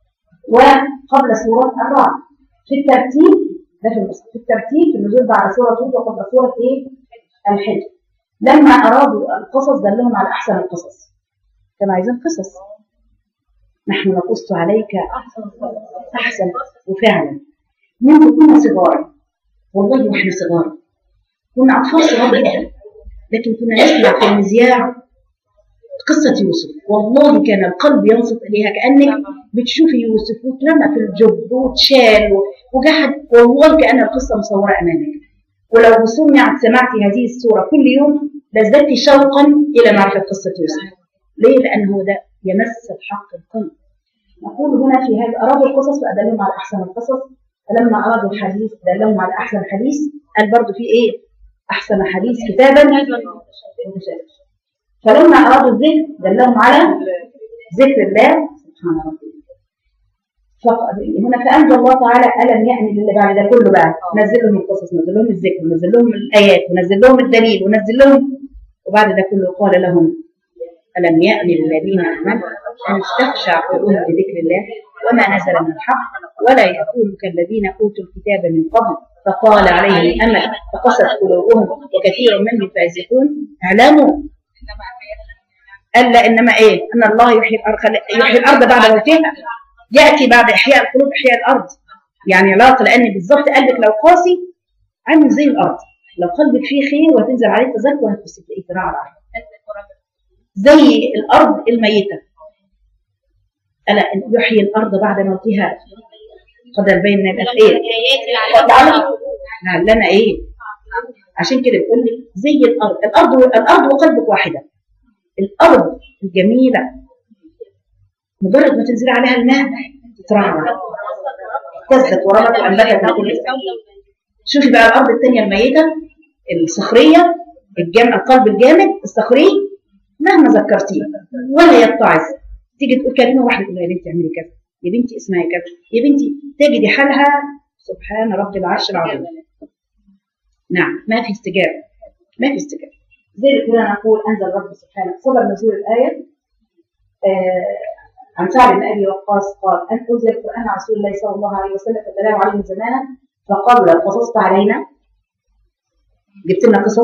وقبل سورة الرعد في الترتيب ده في المصحف في الترتيب في النزول بعد سورة هود وقبل سورة إيه؟ الحج لما أرادوا القصص دلهم على أحسن القصص كانوا عايزين قصص نحن نقص عليك أحسن وفعلا منذ كنا صغار والله واحنا صغار كنا أطفال صغار جدا لكن كنا نسمع في المذياع قصة يوسف والله كان القلب ينصت إليها كأنك بتشوفي يوسف واترمى في الجب واتشال وقعد والله كأن القصة مصورة أمامك ولو سمعت سمعتي هذه السورة كل يوم لازددت شوقا إلى معرفة قصة يوسف ليه؟ لأنه ده يمس الحق القلب نقول هنا في هذا أرادوا القصص فأدلهم على أحسن القصص فلما أرادوا الحديث دلهم على أحسن حديث قال برضه في إيه؟ أحسن حديث كتابا متشابه فلما أرادوا الذكر دلهم على ذكر الله سبحان ربي هنا فأنزل الله تعالى ألم يأن للي بعد ده كله بقى نزل لهم القصص نزل لهم الذكر نزل لهم الآيات ونزل لهم الدليل ونزل لهم وبعد ده كله قال لهم ألم يأن للذين آمنوا أن تخشع قلوبهم بذكر الله وما نزل من الحق ولا يكونوا كالذين أوتوا الكتاب من قبل فطال عليهم الأمل فقست قلوبهم وكثير منهم فاسقون اعلموا ألا إنما إيه أن الله يحيي الأرض يحيي الأرض بعد موتها يأتي بعد إحياء القلوب إحياء الأرض يعني علاقة لأن بالظبط قلبك لو قاسي عامل زي الأرض لو قلبك فيه خير وتنزل عليه تذكر هتبص تلاقيه ذراع على الأرض زي الأرض الميتة ألا يحيي الأرض بعد موتها قدر بين يبقى في إيه لعلنا إيه عشان كده بيقول لك زي الأرض الأرض الأرض وقلبك واحدة الأرض الجميلة مجرد ما تنزل عليها الماء تترعرع اهتزت ورمت وأنبتت من كل شوفي بقى الأرض الثانية الميتة الصخرية الجامع القلب الجامد الصخري مهما ذكرتيه ولا يتعظ تيجي تقول كلمة واحدة تقول يا بنتي اعملي كذا يا بنتي اسمعي كذا يا بنتي تجدي حالها سبحان رب العرش العظيم نعم ما في استجابة ما في استجابة زي اللي كنا نقول أنزل رب سبحانه صدر نزول الآية آه عن سعد بن أبي وقاص قال أن أنزل القرآن على رسول الله صلى الله عليه وسلم فتلاه عليهم زمانا فقالوا لو قصصت علينا جبت لنا قصص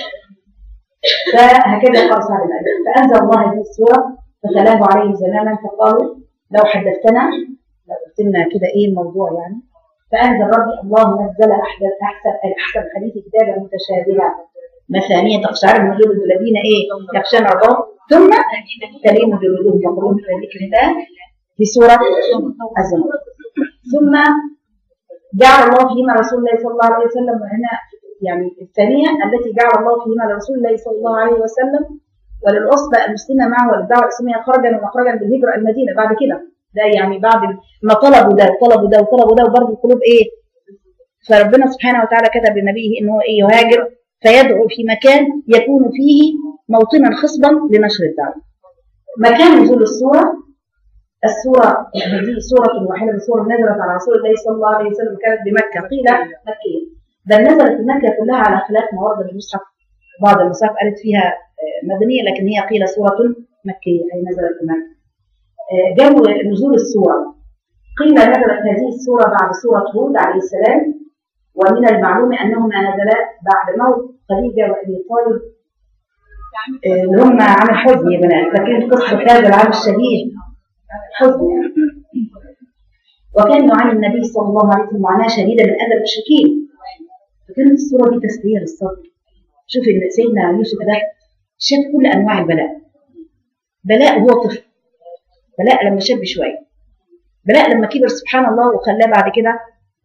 فهكذا قال سعد بن أبي فأنزل الله هذه السورة فتلاه عليهم زمانا فقالوا لو حدثتنا لو قلت لنا كده إيه الموضوع يعني فأنزل ربي الله نزل أحسن أحسن أحسن الحديث كتابا متشابها مثانية تقشعر من جلود الذين إيه يخشون ربهم ثم تلين جلودهم يقولون في ذكر الله في سورة الزمر ثم جعل الله فيما رسول الله صلى الله عليه وسلم وهنا يعني الثانية التي جعل الله فيما لرسول الله صلى الله عليه وسلم وللعصبة المسلمة معه وللدعوة الإسلامية خرجا ومخرجا بالهجرة المدينة بعد كده ده يعني بعد ما طلبوا ده وطلبوا ده وطلبوا ده وبرضه القلوب ايه فربنا سبحانه وتعالى كتب لنبيه ان هو ايه يهاجر فيدعو في مكان يكون فيه موطنا خصبا لنشر الدعوه مكان نزول السوره السوره هذه سوره واحده من السور نزلت على رسول الله صلى الله عليه وسلم كانت بمكه قيل مكيه بل نزلت في مكه كلها على خلاف ما ورد في المصحف بعض المصحف قالت فيها مدنيه لكن هي قيل سوره مكيه اي نزلت في مكه جو نزول السورة قيل نزلت هذه السورة بعد سورة هود عليه السلام ومن المعلوم أنهما نزلا بعد موت خديجة وأبي طالب اللي هم عام الحزن يا بنات فاكرين قصة هذا العام الشديد حزن يعني وكان يعاني النبي صلى الله عليه وسلم معاناة شديدة من أذى المشركين فكانت السورة دي تسلية للصبر شوفي إن سيدنا يوسف ده شاف كل أنواع البلاء بلاء هو طفل بلاء لما شاب شويه بلاء لما كبر سبحان الله وخلاه بعد كده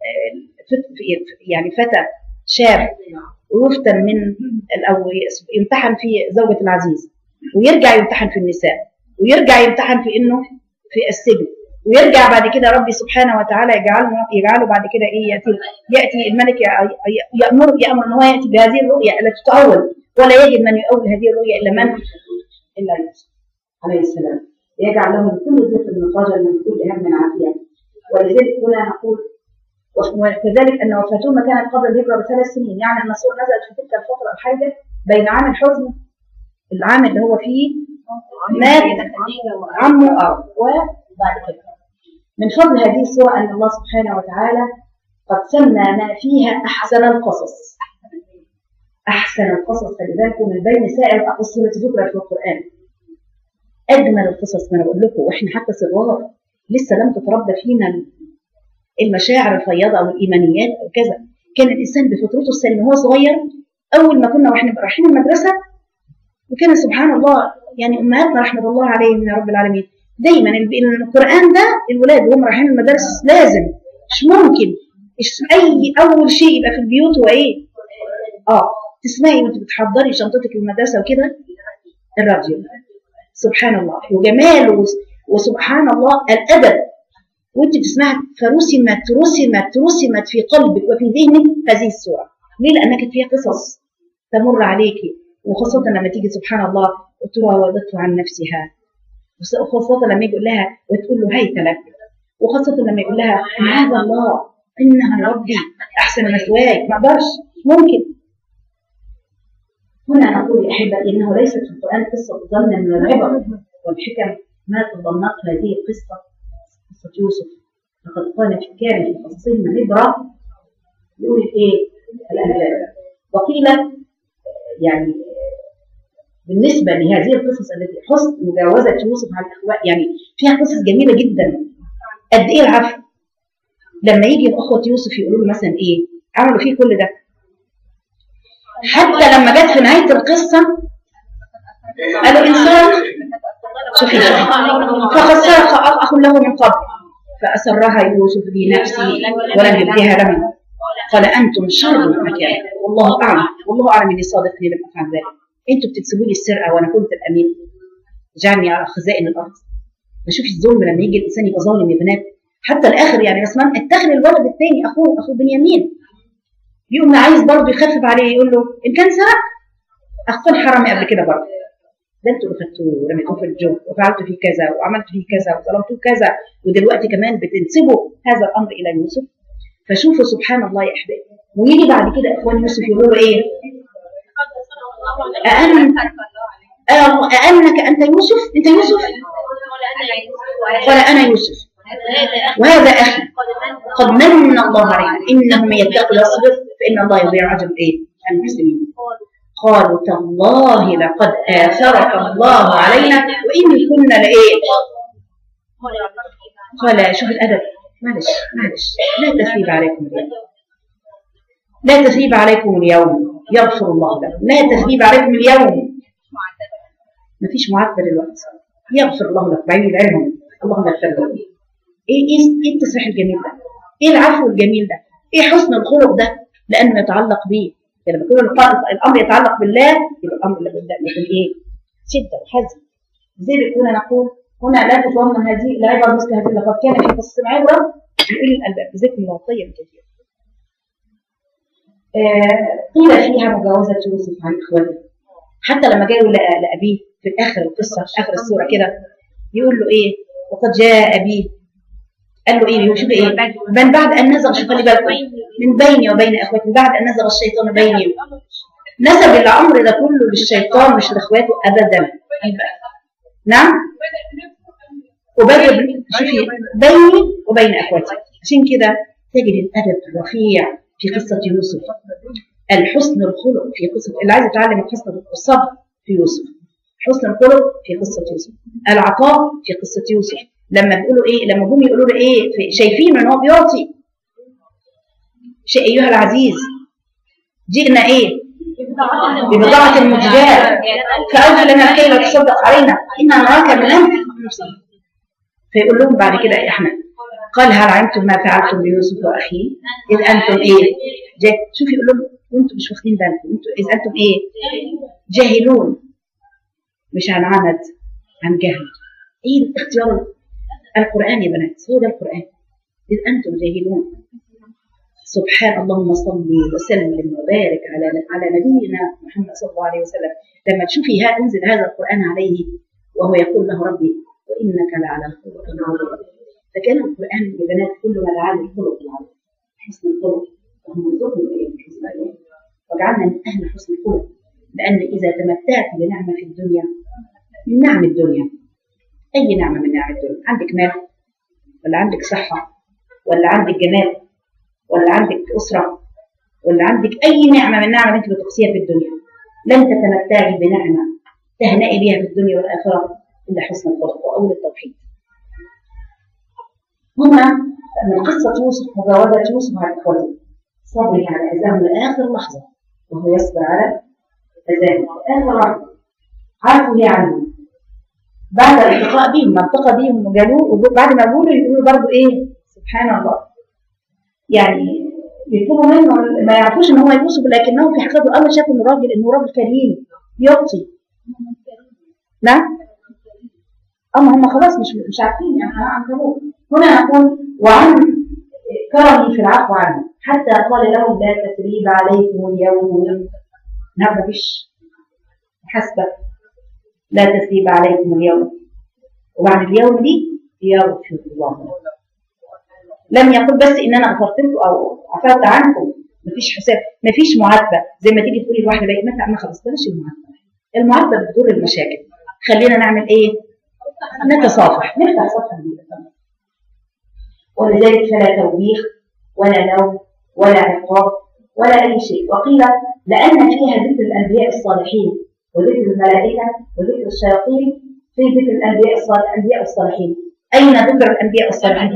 يعني فتى شاب ويفتن من او يمتحن في زوجة العزيز ويرجع يمتحن في النساء ويرجع يمتحن في انه في السجن ويرجع بعد كده ربي سبحانه وتعالى يجعله يجعله بعد كده ايه ياتي ياتي الملك يامر يامر ان هو ياتي بهذه الرؤيا التي تؤول ولا يجد من يؤول هذه الرؤيا الا من الا يوسف عليه السلام يجعل له كل ضيق مخرجا من كل هم عافيه ولذلك هنا نقول وكذلك ان وفاتهما كانت قبل الهجره بثلاث سنين يعني ان السوره نزلت في تلك الفتره الحرجه بين عام الحزن العام اللي هو فيه مات عمه اه وبعد كده من فضل هذه السوره ان الله سبحانه وتعالى قد سمى ما فيها احسن القصص احسن القصص خلي بالكم من بين سائر القصص التي ذكرت في القران اجمل القصص ما انا بقول لكم واحنا حتى صغار لسه لم تتربى فينا المشاعر الفياضه او الايمانيات او كذا كان الانسان بفطرته السليمه وهو صغير اول ما كنا واحنا رايحين المدرسه وكان سبحان الله يعني امهاتنا رحمه الله عليهم يا رب العالمين دايما القران ده الولاد وهم رايحين المدارس لازم مش ممكن مش اي اول شيء يبقى في البيوت هو ايه؟ اه تسمعي وانت بتحضري شنطتك المدرسه وكده الراديو سبحان الله وجماله وسبحان الله الادب وانت بتسمعي فرسمت رسمت رسمت في قلبك وفي ذهنك هذه السوره ليه؟ لانها كانت فيها قصص تمر عليكي وخاصة لما تيجي سبحان الله وتراودته عن نفسها وخاصة لما يقول لها وتقول له هيت لك وخاصة لما يقول لها معاذ الله إنها ربي أحسن مثواي ما أقدرش ممكن هنا نقول يا أحبة إنه ليست في القرآن قصة تضمن من العبر والحكم ما تضمنت هذه القصة قصة يوسف لقد قال في كان في قصصهم عبرة يقول إيه الأنبياء وقيل يعني بالنسبة لهذه القصص التي حسن مجاوزة يوسف على الأخوة يعني فيها قصص جميلة جدا قد إيه العفو لما يجي أخوة يوسف يقولوا له مثلا إيه عملوا فيه كل ده حتى لما جت في نهاية القصة قالوا إنسان شوفي شوفي فقد سرق أخ له من قبل فأسرها يوسف بنفسه ولم يبديها لهم قال أنتم شر مكان والله أعلم والله أعلم إني صادق لي لم أفعل ذلك أنتوا بتكسبوا لي السرقة وأنا كنت الأمين جعلني على خزائن الأرض بشوف الظلم لما يجي الإنسان يبقى ظالم يا بنات حتى الآخر يعني بس اتخذ الولد الثاني أخوه أخو بنيامين يقوم عايز برضه يخفف عليه يقول له إن كان سرق أخوان حرامي قبل كده برضه ده انتوا اللي خدتوه ورميتوه في الجو وفعلتوا فيه كذا وعملتوا فيه كذا وظلمتوه كذا ودلوقتي كمان بتنسبوا هذا الامر الى يوسف فشوفوا سبحان الله يا احبابي ويجي بعد كده اخوان يوسف يقولوا ايه؟ أأن أأنك أنت يوسف؟ أنت يوسف؟ قال أنا يوسف وهذا أخي قد من الله علينا إنه من يتق ويصبر فإن الله يضيع أجر إيه؟ المحسنين قالوا تالله لقد آثرك الله علينا وإن كنا لإيه؟ قال شوف الأدب معلش معلش لا تثريب عليكم اليوم لا تثريب عليكم اليوم يغفر الله لكم لا تثريب عليكم اليوم ما فيش معتبر الوقت يغفر الله لكم بعيد عنهم اللهم اغفر لهم ايه ايه ايه التسريح الجميل ده؟ ايه العفو الجميل ده؟ ايه حسن الخلق ده؟ لانه يتعلق بيه يعني لما يكون الامر يتعلق بالله يبقى الامر لا بد يكون ايه؟ شده وحزم لذلك هنا نقول هنا لا تتضمن هذه العبر مثل هذه لقد كان في قصص العبره لاولي الالباب بذكر الله طيب كثير قيل فيها مجاوزة يوسف عن إخوته حتى لما جاءوا لأبيه في آخر القصة في آخر السورة كده يقول له إيه وقد جاء أبيه قال له إيه شوف إيه من بعد أن نزغ شوف خلي بالكم من بيني وبين إخوتي من بعد أن نزغ الشيطان بيني نسب الأمر ده كله للشيطان مش لإخواته أبدا نعم وبدأ شوفي بيني وبين إخوتي عشان كده تجد الأدب الرفيع في قصة يوسف الحسن الخلق في قصة اللي عايز يتعلم قصة الصبر في يوسف حسن الخلق في قصة يوسف العطاء في قصة يوسف لما بيقولوا ايه لما جم يقولوا له ايه شايفين ان هو بيعطي شيء ايها العزيز جئنا ايه ببضاعة المزجاة فأوفي لنا الكيل وتصدق علينا إنا نراك من أنت فيقول لهم بعد كده يا أحمد قال هل علمتم ما فعلتم بيوسف واخيه اذ انتم ايه جاي شوفي يقول لهم وانتم مش واخدين بالكم انتم اذ انتم ايه جاهلون مش عن عمد عن جهل ايه اختيار القرآن يا بنات هو ده القرآن إذ أنتم جاهلون سبحان اللهم صل وسلم وبارك على على نبينا محمد صلى الله عليه وسلم لما تشوفي ها انزل هذا القرآن عليه وهو يقول له ربي وإنك لعلى خلق عظيم فكان القرآن يا بنات كل ما دعا للخلق العظيم حسن الخلق وهم يرزقنا بإيه حسن الخلق وجعلنا من أهل حسن الخلق لأن إذا تمتعت بنعمة في الدنيا من نعم الدنيا أي نعمة من نعم الدنيا عندك مال ولا عندك صحة ولا عندك جمال ولا عندك أسرة ولا عندك أي نعمة من نعمة أنت بتقصيها في الدنيا لن تتمتعي بنعمة تهنئي بها في الدنيا والآخرة إلا حسن الخلق وأول التوحيد هنا من قصة يوسف مجاوزة يوسف على إخوته صبري على أذاهم لآخر لحظة وهو يصبر على أذاهم آخر لحظة عارفوا ليه عنه بعد الالتقاء بهم منطقة بهم وجالوه وبعد ما جولوا يقولوا برضه إيه سبحان الله يعني يطلبوا منه ما يعرفوش ان هو يوسف لكنهم في حقيقه الله شافوا انه راجل انه راجل كريم يعطي نعم اما هم خلاص مش مش عارفين يعني عنكبوت هنا نقول وعن كرمي في العفو عنه حتى قال لهم لا تثريب عليكم اليوم نعم مفيش حسبة لا تثريب عليكم اليوم وبعد اليوم دي يغفر الله لكم لم يقل بس ان انا غفرت لكم او عفوت عنكم مفيش حساب مفيش معاتبه زي ما تيجي تقولي لواحده بقى متى ما خلاص بلاش المعاتبه المعاتبه بتضر المشاكل خلينا نعمل ايه نتصافح نفتح صفحه جديده ولذلك فلا توبيخ ولا لوم ولا عقاب ولا اي شيء وقيل لان فيها ذكر الانبياء الصالحين وذكر الملائكه وذكر الشياطين في ذكر الانبياء الصالحين الانبياء الصالحين اين ذكر الانبياء الصالحين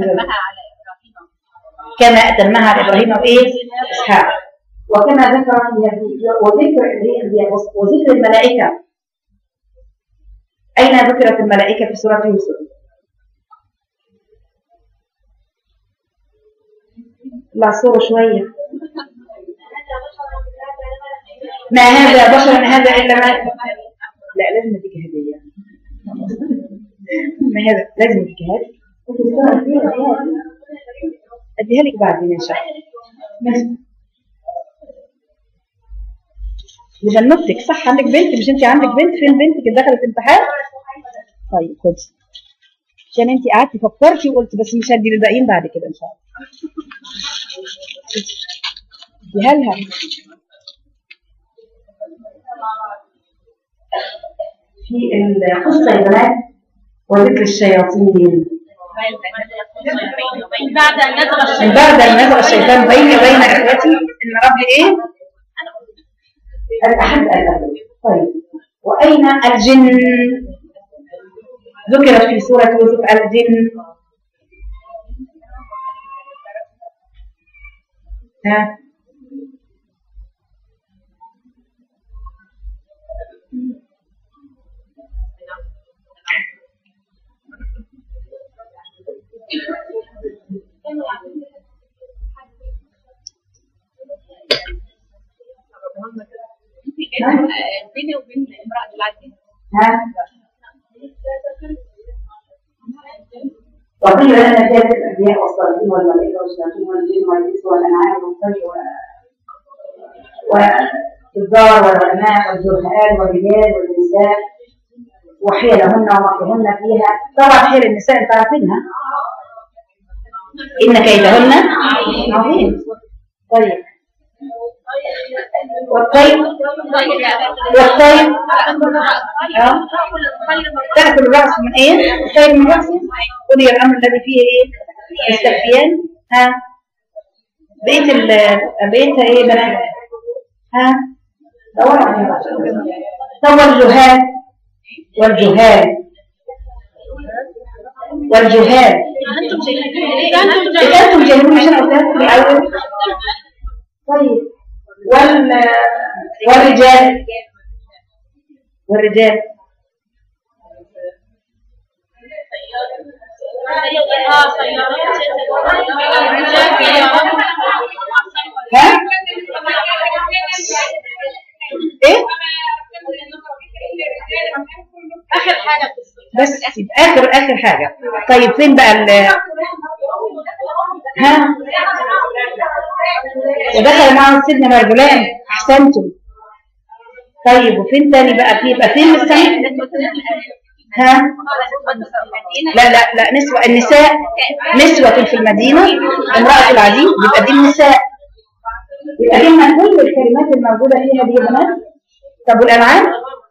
كما أتمها على إبراهيم وإيه؟ إسحاق وكما ذكر وذكر وذكر الملائكة أين ذكرت الملائكة في سورة يوسف؟ لا صورة شوية ما هذا بشر هذا إلا ما لا لازم اديك هدية ما هذا لازم اديك هدية اديها لك بعدين ان شاء الله لجنبتك صح عندك بنت مش انت عندك بنت فين بنتك اللي دخلت امتحان طيب خد عشان انت قعدتي فكرتي وقلت بس مش هدي للباقيين بعد كده ان شاء الله اديها لها في القصه يا بنات وذكر الشياطين بعد أن نزل من الشيطان بعد ان نزل الشيطان بيني وبين اخوتي ان ربي ايه؟ الاحد الاول طيب واين الجن؟ ذكرت في سوره يوسف الجن ها بيني وبين امرأة العزيز ها وقيل لنا كانت الانبياء والصالحين والملائكه والشياطين والجن والانس والانعام والطير والتجار والعلماء والجهال والرجال والنساء وحيلهن ومكرهن فيها طبعا حيل النساء انت عارفينها ان كيدهن عظيم طيب والطير والطير اه تأكل الرأس من ايه؟ الطير من رأسه قضي الأمر الذي فيه ايه؟ يستخفيان ها بقيت ال بقيتها ايه بنات؟ ها دوروا عليها طب والجهال والجهال والجهال أنتم جاهلين أنتم إذا أنتم جاهلون عشان قلت لكم الأول طيب وال والرجال والرجال ها ايه بس يبقى اخر اخر حاجه طيب فين بقى ال ها ودخل معه سيدنا رجلان احسنتم طيب وفين تاني بقى في يبقى فين السنة ها لا لا لا نسوة النساء نسوة في المدينة امرأة العزيز يبقى دي النساء يبقى دي من كل الكلمات الموجودة فيها دي يا بنات طب والأنعام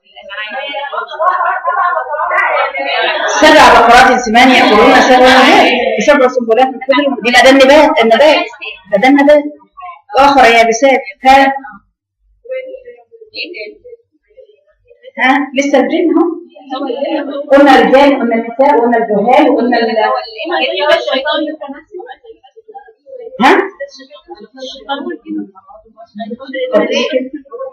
سبع بقرات سمان يأكلون سبع نبات بسبع سنبلات كلهم دي ده النبات النبات ده ده النبات وآخر يابسات ها ها لسه الجن هم قلنا الرجال قلنا النساء قلنا الجهال وقلنا ال- ها طب ايه كده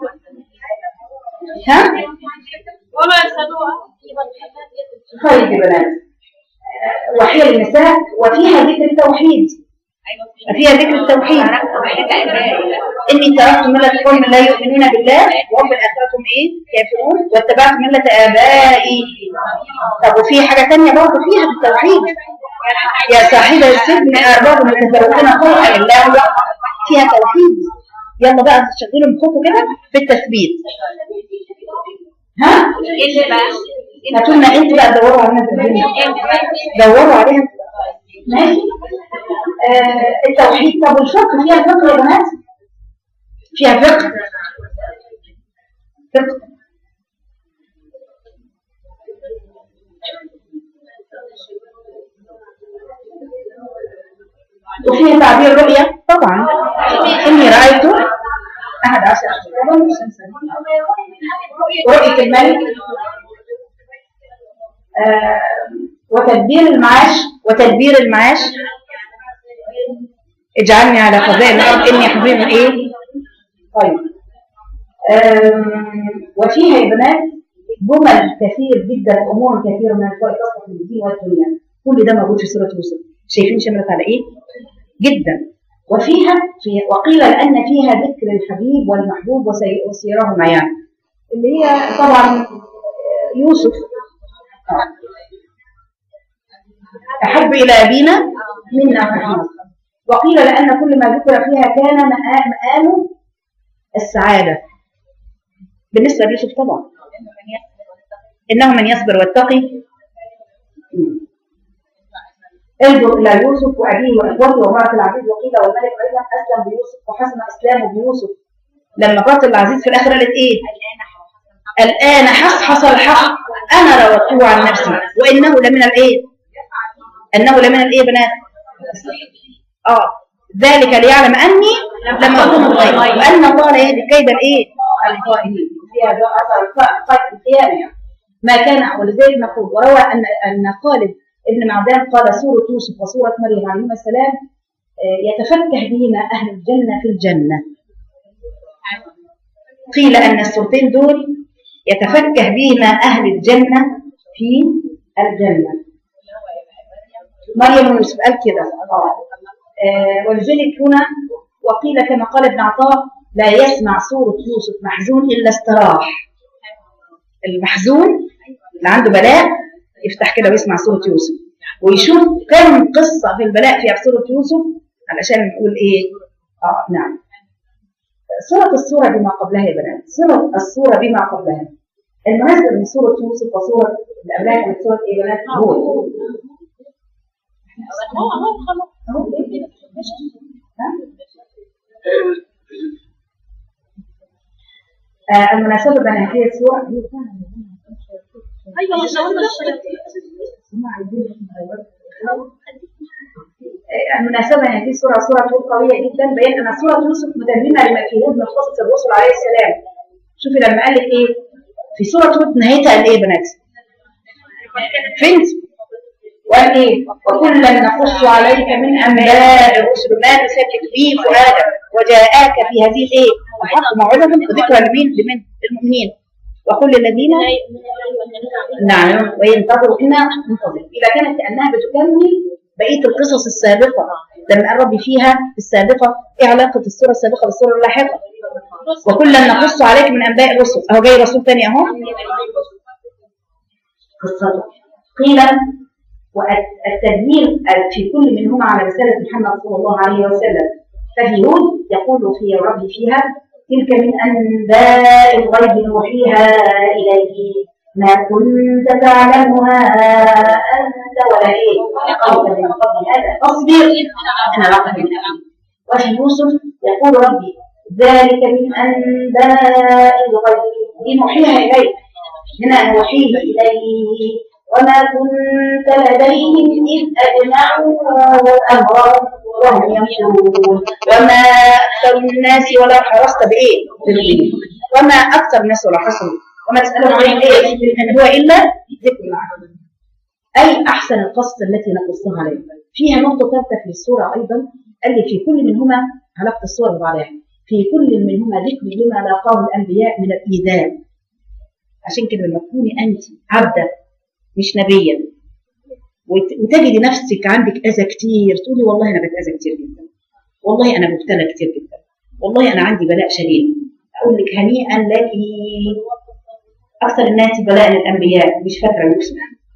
ها وما يفسدوها طيب يا بنات آه، وحي النساء وفيها ذكر التوحيد فيها ذكر التوحيد إني تركت ملة قوم لا يؤمنون بالله وهم بالآخرة هم إيه كافرون واتبعت ملة آبائي طب وفي حاجة تانية برضه فيها في التوحيد يا صاحب السجن أرباب متفرقين خلقا إلا هو فيها توحيد يلا بقى تشغلوا مخكم كده في التثبيت ها هاتوا لنا انت بقى دوروا علينا في الدنيا دوروا عليها ماشي آه التوحيد طب والفقه فيها فقه يا بنات فيها فقه فقه وفيها تعبير رؤية طبعا إني رأيت أحد عشر رؤية الملك آه وتدبير المعاش وتدبير المعاش اجعلني على خزائن الارض اني حفيظ ايه طيب آم، وفيها يا بنات جمل كثير جدا امور كثيره من الفوائد تصلح للدين والدنيا كل ده موجود في سوره يوسف شايفين شملت على ايه جدا وفيها في وقيل لان فيها ذكر الحبيب والمحبوب وسي- وسيرهما يعني اللي هي طبعا يوسف أحب إلى أبينا منا نحن وقيل لأن كل ما ذكر فيها كان مآ- مآل السعادة بالنسبة ليوسف طبعا إنه من يصبر ويتقي مم. انظر إلى يوسف وأبيه وإخوته وامرأة العزيز وقيل والملك أيضا أسلم بيوسف وحسن إسلامه بيوسف لما مرات العزيز في الآخر قالت إيه؟ الآن حصحص الحق أنا راودته عن نفسي وإنه لمن الإيه؟ أنه لمن الإيه بنات؟ آه ذلك ليعلم أني لم أكون الغيب وأن الله لا يهدي كيد الإيه؟ الخائنين في هذا أثر قائد القيامة يعني. ما كان ولذلك نقول وروى أن أن خالد ابن معدان قال سورة يوسف وسورة مريم عليهما السلام آه، يتفكه بهما أهل الجنة في الجنة قيل أن السورتين دول يتفكه بهما أهل الجنة في الجنة مريم ويوسف قال كده آه. آه، ولذلك هنا وقيل كما قال ابن عطاء لا يسمع سورة يوسف محزون إلا استراح المحزون اللي عنده بلاء يفتح كده ويسمع سورة يوسف ويشوف كم قصة في البلاء فيها في سورة يوسف علشان نقول إيه آه نعم صلة السورة بما قبلها يا بنات صلة السورة بما قبلها المناسبة من سورة يوسف وسورة اللي قبلها كانت سورة إيه يا بنات هود هو هو خلاص أهو إيه؟ ها؟ آه، المناسبة بين هذه السورة هي ايوه مش هقول هم عايزين يغيروا. آه، المناسبة بين هذه السورة سورة هود قوية جدا بين أن سورة يوسف متممة لما في هود من قصة الرسل عليه السلام شوفي لما قال لك إيه في سورة هود نهايتها قال إيه يا بنات فهمت وقال ايه وكلا نقص عليك من انباء الرسل ما نثبت به فؤادك وجاءك في هذه الايه الحق موعظه وذكرى لمين لمن للمؤمنين وقل للذين نعم وينتظروا انا منتظر اذا كانت كانها بتكمل بقيه القصص السابقه لما قال ربي فيها السابقه ايه علاقه السوره السابقه بالسوره اللاحقه وكلا نقص عليك من انباء الرسل اهو جاي رسول ثاني اهو قصته قيل والتدليل في كل منهما على رسالة محمد صلى الله عليه وسلم ففي هود يقول في ربي فيها تلك من أنباء الغيب نوحيها إليك ما كنت تعلمها أنت ولا إيه قوم من قبل هذا فاصبر أنا رقم وفي يوسف يقول ربي ذلك من أنباء الغيب دي نوحيها إليك هنا نوحيه إليه وما كنت لديهم إذ أجمعوا أمرهم وهم يمشون وما أكثر الناس ولو حرصت بإيه؟ بالغيب وما أكثر الناس ولو حصلوا وما تسألهم عن إيه؟ إن هو إلا ذكر العالمين أي أحسن القصة التي نقصها عليهم فيها نقطة ثالثة في السورة أيضا قال لي في كل منهما علاقة السورة ببعضها في كل منهما ذكر لما لاقاه الأنبياء من الإيذاء عشان كده لما تكوني أنت عبدة مش نبيا وت- وتجدي نفسك عندك أذى كتير تقولي والله أنا بتأذى كتير جدا والله أنا مبتلى كتير جدا والله أنا عندي بلاء شديد أقول لك هنيئا لك أكثر الناس بلاء الأنبياء مش فاكرة يوسف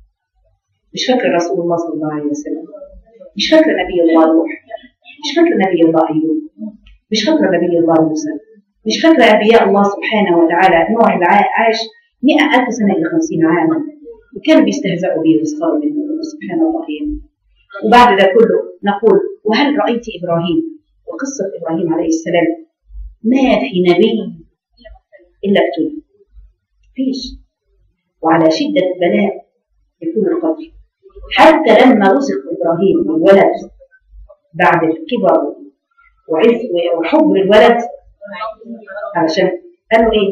مش فاكرة رسول الله صلى الله عليه وسلم مش فاكرة نبي الله نوح مش فاكرة نبي الله أيوب مش فاكرة نبي الله موسى مش فاكرة أنبياء الله سبحانه وتعالى نوح اللي عا- عاش مئة ألف سنة إلى خمسين عاما وكانوا بيستهزئوا به ويسخروا منه سبحان الله وبعد ده كله نقول وهل رأيت إبراهيم وقصة إبراهيم عليه السلام ما في نبي إلا ابتلي فيش وعلى شدة البلاء يكون القدر حتى لما رزق إبراهيم بالولد بعد الكبر وعز وحب الولد علشان قالوا إيه؟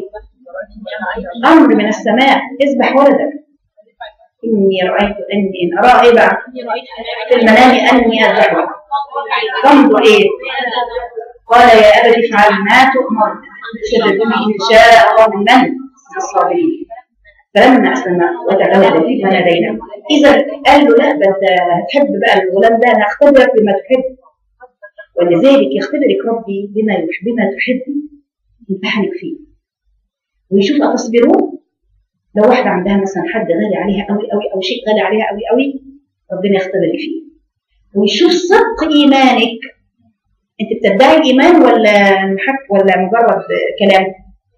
أمر من السماء اذبح ولدك إني رأيت أني إن أرى إيه بقى؟ في المنام أني أذبحه فانظر إيه؟ قال يا أبت افعل ما تؤمر ستجدني إن شاء الله من من الصابرين فلما أسلم وتله لطيفا لدينا إذا قال له لا ده أنت هتحب بقى الغلام ده أنا أختبرك بما تحب ولذلك يختبرك ربي بما يحب بما تحبي يمتحنك فيه ويشوف أتصبرون لو واحدة عندها مثلا حد غالي عليها قوي قوي أو شيء غالي عليها قوي قوي ربنا يختبرك فيه ويشوف صدق إيمانك أنت بتدعي الإيمان ولا محك ولا مجرد كلام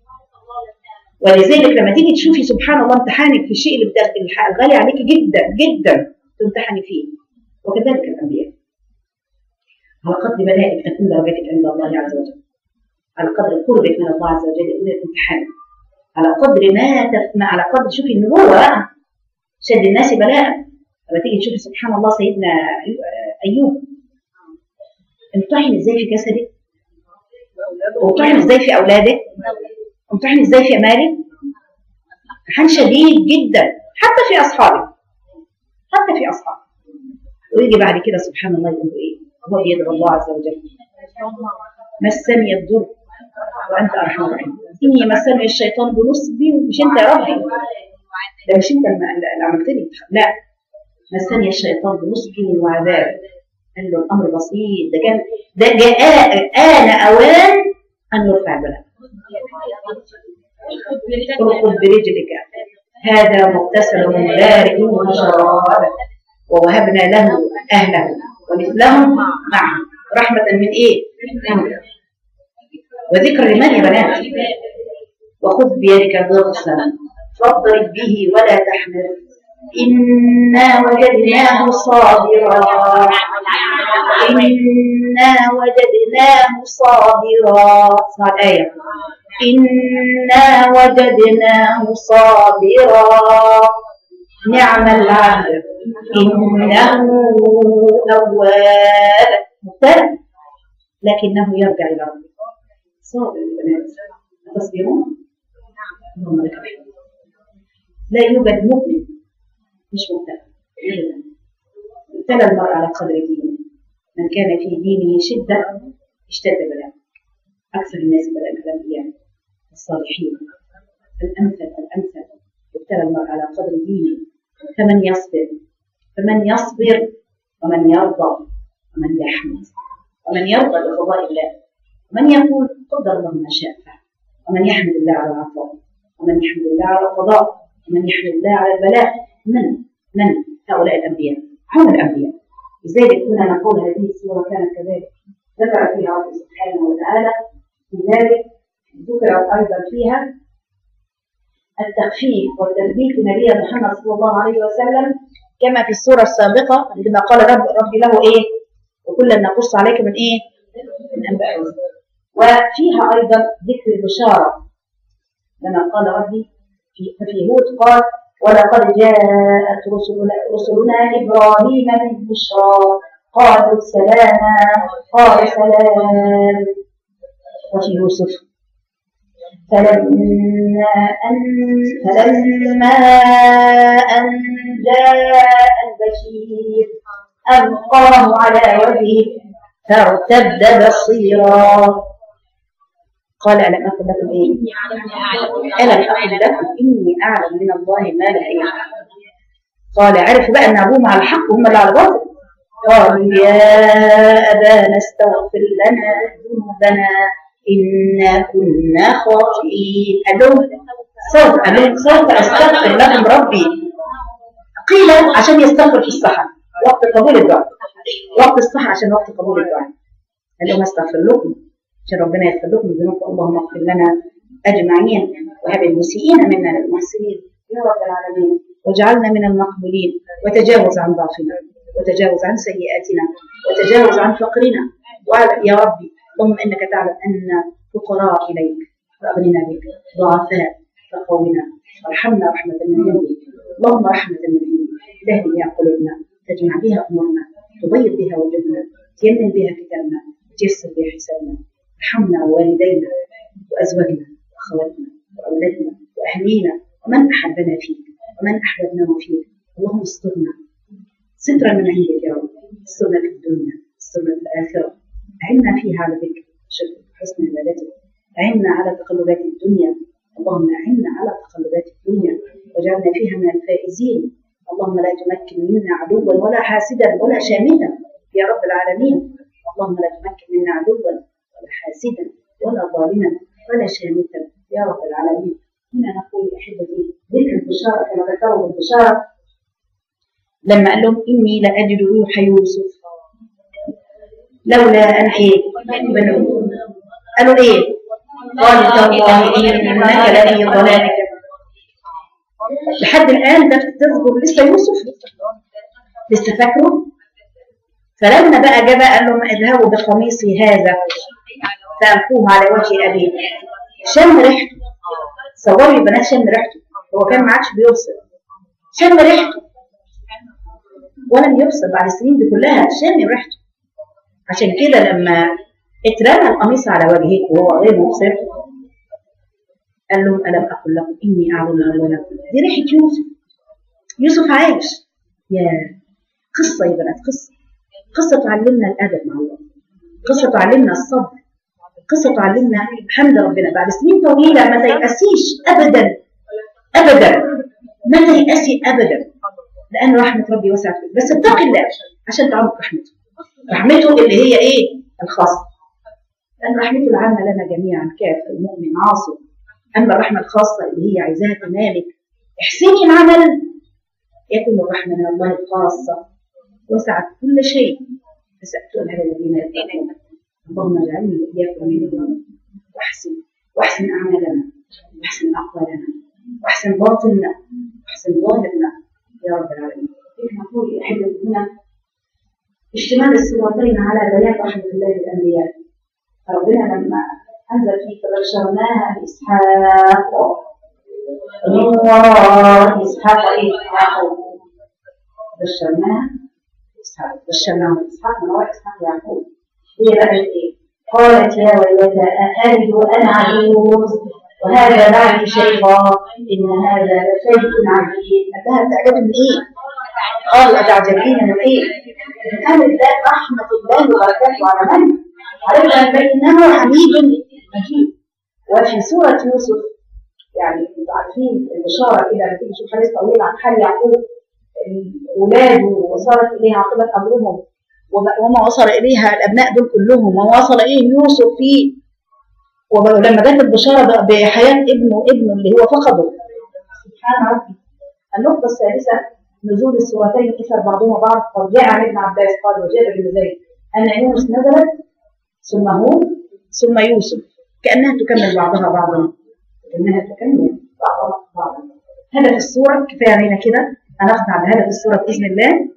ولذلك لما تيجي تشوفي سبحان الله امتحانك في الشيء اللي بتاخد الغالي عليك جدا جدا تمتحني فيه وكذلك الأنبياء على قدر بلائك تكون درجتك عند الله عز وجل على قدر قربك من الله عز وجل يكون الامتحان على قدر ما تف... ما على قدر شوفي النبوة بقى شد الناس بلاء لما تيجي تشوفي سبحان الله سيدنا أيوب امتحن ازاي في جسدك وامتحن ازاي في أولادك امتحن ازاي في مالك امتحان شديد جدا حتى في أصحابك حتى في أصحابك ويجي بعد كده سبحان الله يقول ايه هو بيدعو الله عز وجل مسني الضر وانت ارحم الراحمين اني مسني الشيطان بنصب مش انت يا ربي ده مش انت اللي عملت لي لا مسني الشيطان بنصب وعذاب قال له الامر بسيط ده كان ده جاء آن اوان ان يرفع البلاء اركض برجلك هذا مغتسل بارد وشراب ووهبنا له اهله ومثلهم معه رحمه من ايه؟ وذكر لمن يا بنات وخذ بيدك ضغثا فاضرب به ولا تحمل إنا وجدناه صابرا إنا وجدناه صابرا اسمع الآية إنا وجدناه صابرا نعم العبد إنه أواب مبتلى لكنه يرجع إلى ربه صابر البنات تصبرون اللهم لك الحمد لا يوجد مؤمن مش مبتلى ابدا ابتلى المرء على قدر دينه من كان في دينه شده اشتد بلاء اكثر الناس بلاء الانبياء الصالحين الامثل الامثل ابتلى المرء على قدر دينه فمن يصبر فمن يصبر ومن يرضى ومن يحمد ومن يرضى بقضاء الله ومن يقول قدر الله ما شاء فعل ومن يحمد الله على العطاء ومن يحمد الله على القضاء ومن يحمد الله على البلاء من من هؤلاء الأنبياء هم الأنبياء لذلك كنا نقول هذه السورة كانت كذلك ذكر فيها رب سبحانه وتعالى لذلك ذكر أيضا فيها التخفيف والتثبيت لنبينا محمد صلى الله عليه وسلم كما في السورة السابقة عندما قال رب ربي له إيه وكلا نقص عليك من إيه من أنباء الرسل. وفيها أيضا ذكر البشارة لما قال ربي في ففي هود قال ولقد جاءت رسلنا, رسلنا إبراهيم بالبشرى قالوا سلاما قال سلام وفي يوسف فلما أن فلما أن جاء البشير ألقاه على وجهه فارتد بصيرا قال ألم أقل لكم إيه؟ ألم أقل لكم إني أعلم من الله ما لا يعلم قال عرف بقى أن أبوهم على الحق وهم اللي على الباطل قالوا يا أبانا استغفر لنا ذنوبنا إنا كنا خاطئين قال لهم سوف قال لهم سوف أستغفر لكم ربي قيل عشان يستغفر في الصحة وقت قبول الدعاء وقت الصحة عشان وقت قبول الدعاء قال لهم أستغفر لكم عشان ربنا يغفر لكم ذنوبكم اللهم اغفر لنا أجمعين وهب المسيئين منا للمحسنين يا رب العالمين واجعلنا من المقبولين وتجاوز عن ضعفنا وتجاوز عن سيئاتنا وتجاوز عن فقرنا وعلى- يا ربي اللهم انك تعلم ان فقراء اليك فاغننا بك ضعفاء فقونا وارحمنا رحمه من عندك اللهم رحمه من عندك تهدي بها قلوبنا تجمع بها امورنا تبيض بها وجوهنا تيمن بها كتابنا وتيسر بها حسابنا ارحمنا ووالدينا وازواجنا واخواتنا واولادنا واهلينا ومن احبنا فيك ومن احببناه فيك اللهم استرنا سترا من عندك يا رب استرنا في الدنيا استرنا في الاخره اعنا فيها على ذكر شكر حسن عبادتك اعنا على تقلبات الدنيا اللهم اعنا على تقلبات الدنيا واجعلنا فيها من الفائزين اللهم لا تمكن منا عدوا ولا حاسدا ولا شامتا يا رب العالمين اللهم لا تمكن منا عدوا ولا حاسدا ولا ظالما ولا شامتا يا رب العالمين هنا نقول احبتي ذكر البشاره كما ذكروا البشاره لما قال لهم اني لاجد روح يوسف لولا ان ايه بنو قالوا ايه قال تالله انك لفي ضلالك لحد الان ده تذكر لسه يوسف لسه فاكره فلما بقى جاء بقى قال لهم اذهبوا بقميصي هذا فالقوه على وجه ابيه شم ريحته صوروا البنات شم ريحته هو كان ما عادش بيوصل شم ريحته ولم يفصل بعد السنين دي كلها شم ريحته عشان كده لما اترمى القميص على وجهه وهو غير مبصر قال لهم الم اقل لكم اني اعلم ما لكم دي ريحه يوسف يوسف عايش يا قصه يا بنات قصه قصه تعلمنا الادب مع الله قصه تعلمنا الصبر قصه تعلمنا حمد ربنا بعد سنين طويله ما تيأسيش ابدا ابدا ما تيأسي ابدا لان رحمه ربي وسعت فيك بس اتقي الله عشان تعرف رحمته رحمته اللي هي ايه الخاصه لان رحمته العامه لنا جميعا كافر مؤمن عاصي اما الرحمه الخاصه اللي هي عايزاها تمالك احسني العمل يكون الرحمه من الله الخاصه وسعت كل شيء فسأتون على الذين يتقون اللهم اجعلني واياكم منهم واحسن واحسن اعمالنا واحسن اقوالنا واحسن باطننا واحسن ظاهرنا يا رب العالمين كيف نقول يا احبتي هنا اشتمال السورتين على بيان رحمه الله للانبياء فربنا لما انزل فيه فبشرناها باسحاق ومن وراء اسحاق اسحاق بشرناها باسحاق بشرناها باسحاق من وراء اسحاق يعقوب هي بقى ايه؟ قالت يا ويلتى أألد وأنا عجوز وهذا بعد شيطان إن هذا لشيء عجيب أنها تعجب من إيه؟ قال أتعجبين من إيه؟ من أهل الله رحمة الله وبركاته على من؟ على فإنه حميد مجيد وفي سورة يوسف يعني انتوا عارفين البشارة كده لما تيجي تشوف حديث طويل عن حال يعقوب أولاده وصارت إليه عاقبة أمرهم وما وصل إليها الأبناء دول كلهم وما وصل إليه يوسف فيه ولما جت البشارة بحياة ابنه ابنه اللي هو فقده سبحان ربي النقطة الثالثة نزول السورتين كسر بعضهما بعض قد جاء عن ابن عباس قال وجابر بن زيد ان يونس نزلت ثم هود ثم يوسف كانها تكمل بعضها بعضا كانها تكمل بعضها بعضا هدف السوره كفايه علينا كده هنخضع بهدف السوره باذن الله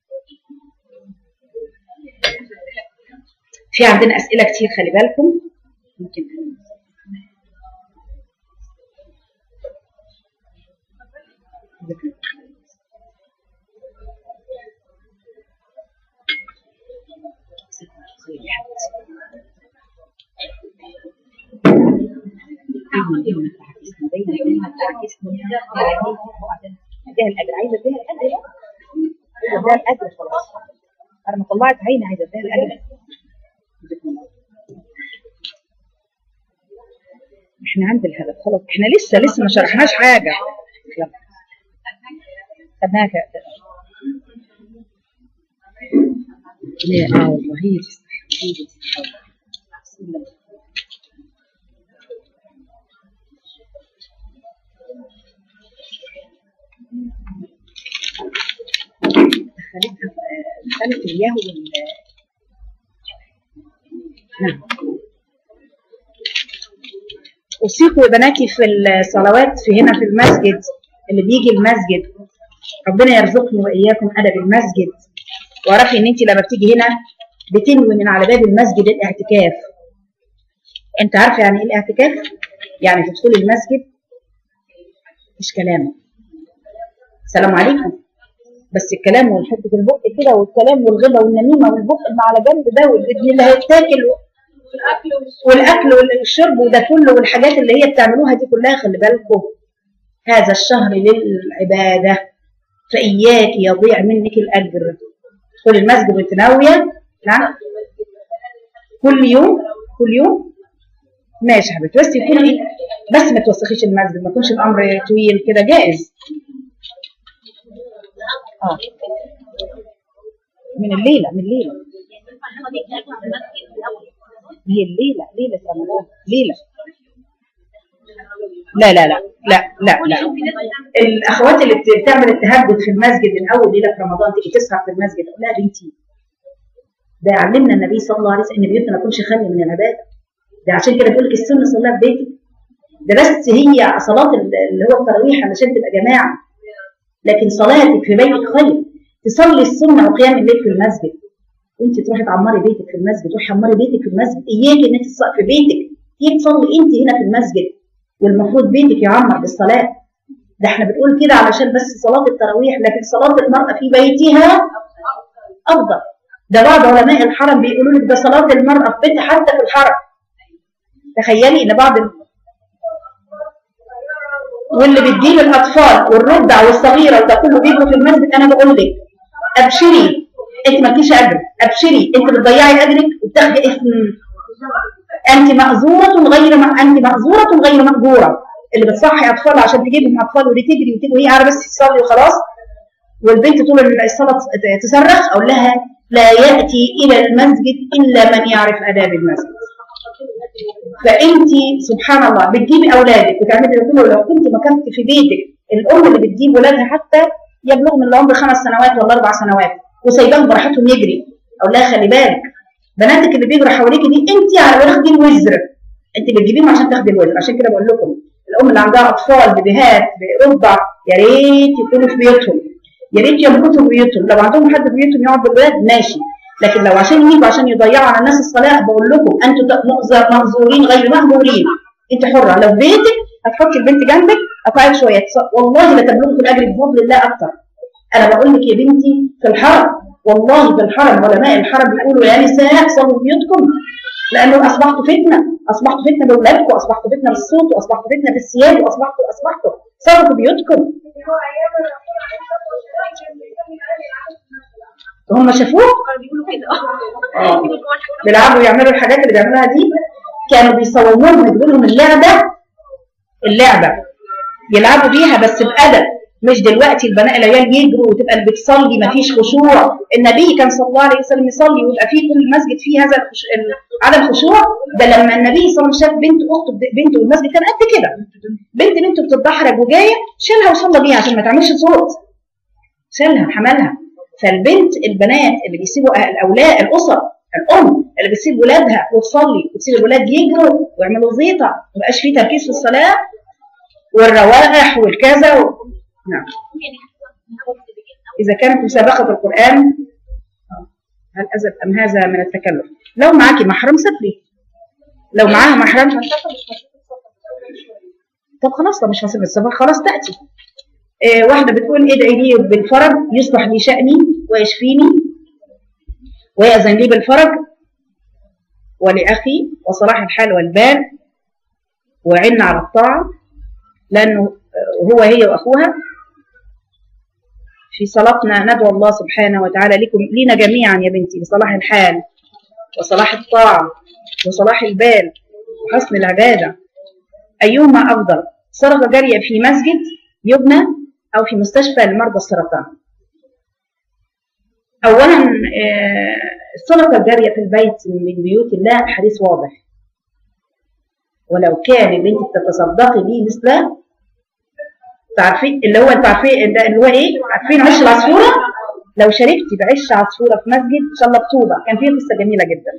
في عندنا اسئله كتير خلي بالكم ممكن اديها الاجر عايزه اديها الاجر عايزه اديها الاجر خلاص انا ما طلعت عيني عايزه اديها الاجر احنا عند الهدف خلاص احنا لسه لسه ما شرحناش حاجه يلا. خدناها كده لا اه والله هي تستحق هي تستحق بسم الله. دخلتها دخلت الياهو وال نعم أوصيكم يا بناتي في الصلوات في هنا في المسجد اللي بيجي المسجد ربنا يرزقني وإياكم أدب المسجد واعرفي إن أنت لما بتيجي هنا بتنوي من على باب المسجد الاعتكاف أنت عارفة يعني إيه الاعتكاف؟ يعني تدخلي المسجد مش كلام السلام عليكم بس الكلام والحب في البق كده والكلام والغيبه والنميمه والبق اللي على جنب ده والابن اللي هيتاكل الاكل والاكل والشرب وده كله والحاجات اللي هي بتعملوها دي كلها خلي بالكم هذا الشهر للعباده فاياك يضيع منك الاجر تدخل المسجد وانت ناويه نعم كل يوم كل يوم ماشي يا حبيبتي بس يكون ايه بس ما توسخيش المسجد ما يكونش الامر طويل كده جائز اه من الليله من الليله ما هي الليله ليله رمضان ليله لا لا لا لا لا لا الاخوات اللي بت- بتعمل التهجد في المسجد من اول ليله في رمضان تيجي تسهر في المسجد اقول لها بنتي ده علمنا النبي صلى الله عليه وسلم ان بيوتنا ما تكونش خاليه من العباده ده عشان كده بيقول لك السنه صليها في بيتك ده بس هي صلاه ال- اللي هو التراويح علشان تبقى جماعه لكن صلاتك في بيتك خير تصلي السنه وقيام الليل في المسجد وانت تروحي تعمري بيتك في المسجد روحي عمري بيتك في المسجد اياكي ان انت تصلي في بيتك تيجي تصلي انت هنا في المسجد والمفروض بيتك يعمر بالصلاه ده احنا بنقول كده علشان بس صلاه التراويح لكن صلاه المراه في بيتها افضل ده بعض علماء الحرم بيقولوا لك ده صلاه المراه في بيتها حتى في الحرم تخيلي ان بعض ال- واللي بتجيب الاطفال والرضع والصغيره وده كله بيجوا في المسجد انا بقول لك ابشري انت مالكيش اجر ابشري انت بتضيعي اجرك وبتاخدي اسم انت مأزورة غير م... انت مأزورة غير مأجورة اللي بتصحي اطفال عشان تجيبهم اطفال ودي تجري وتجري وهي قاعده بس تصلي وخلاص والبنت طول الصلاه تصرخ اقول لها لا ياتي الى المسجد الا من يعرف اداب المسجد فانت سبحان الله بتجيبي اولادك وتعملي ده كله لو كنت مكنت في بيتك الام اللي بتجيب ولادها حتى يبلغوا من العمر خمس سنوات ولا اربع سنوات وسايباهم براحتهم يجري اقول لها خلي بالك بناتك اللي بيجروا حواليك دي انت على واخدي الوزر انت بتجيبيهم عشان تاخدي الوزر عشان كده بقول لكم الام اللي عندها اطفال بيبيهات برضع يا ريت يكونوا في بيوتهم يا ريت يمكثوا في بيوتهم لو عندهم حد في بيوتهم يقعد بالولاد ماشي لكن لو عشان يجوا عشان يضيعوا على الناس الصلاه بقول لكم انتم مؤذر مأذورين غير مأمورين انت حره لو في بيتك هتحطي البنت جنبك اقعد شويه تص- والله لتبلغك الاجر بفضل الله اكتر انا بقول لك يا بنتي في الحرم والله في الحرم علماء الحرم بيقولوا يا نساء صلوا في بيوتكم لانه اصبحتوا فتنه اصبحتوا فتنه باولادكم اصبحتوا فتنه بالصوت واصبحتوا فتنه بالثياب واصبحتوا اصبحتوا صلوا في بيوتكم هم شافوه بيقولوا كده آه. بيلعبوا يعملوا الحاجات اللي بيعملوها دي كانوا بيصوموهم يجيبوا لهم اللعبه اللعبه يلعبوا بيها بس بادب مش دلوقتي البنات العيال يجروا وتبقى اللي بتصلي ما فيش خشوع النبي كان صلى الله عليه وسلم يصلي ويبقى فيه كل المسجد فيه هذا الخش... ال- عدم خشوع ده لما النبي صلى الله عليه وسلم شاف بنت اخته بنته والمسجد كان قد كده بنت بنته بتتدحرج وجايه شيلها وصلى بيها عشان ما تعملش صوت شالها حملها فالبنت البنات اللي بيسيبوا الاولاد الاسر الام اللي بتسيب ولادها وتصلي وتسيب الولاد يجروا ويعملوا زيطه ما يبقاش في تركيز في الصلاه والروائح والكذا و... نعم اذا كانت مسابقه القران هل أزل أم هذا من التكلف لو معاكي محرم سافري لو معاها محرم طب خلاص طب مش هسيب السفر خلاص تأتي آه واحدة بتقول ادعي لي بالفرج يصلح لي شأني ويشفيني ويأذن لي بالفرج ولأخي وصلاح الحال والبال وعنا على الطاعة لأنه آه، هو هي وأخوها في صلاتنا ندعو الله سبحانه وتعالى لكم لينا جميعا يا بنتي بصلاح الحال وصلاح الطاعة وصلاح البال وحسن العبادة أيهما أفضل صدقة جارية في مسجد يبنى أو في مستشفى لمرضى السرطان أولا آه، الصدقة الجارية في البيت من بيوت الله حديث واضح ولو كان اللي انت بتتصدقي به مثله تعرفين اللي هو انتوا عارفين اللي هو ايه عارفين عش العصفوره لو شاركتي بعش عصفوره في مسجد ان شاء الله بطوبه كان فيه قصه جميله جدا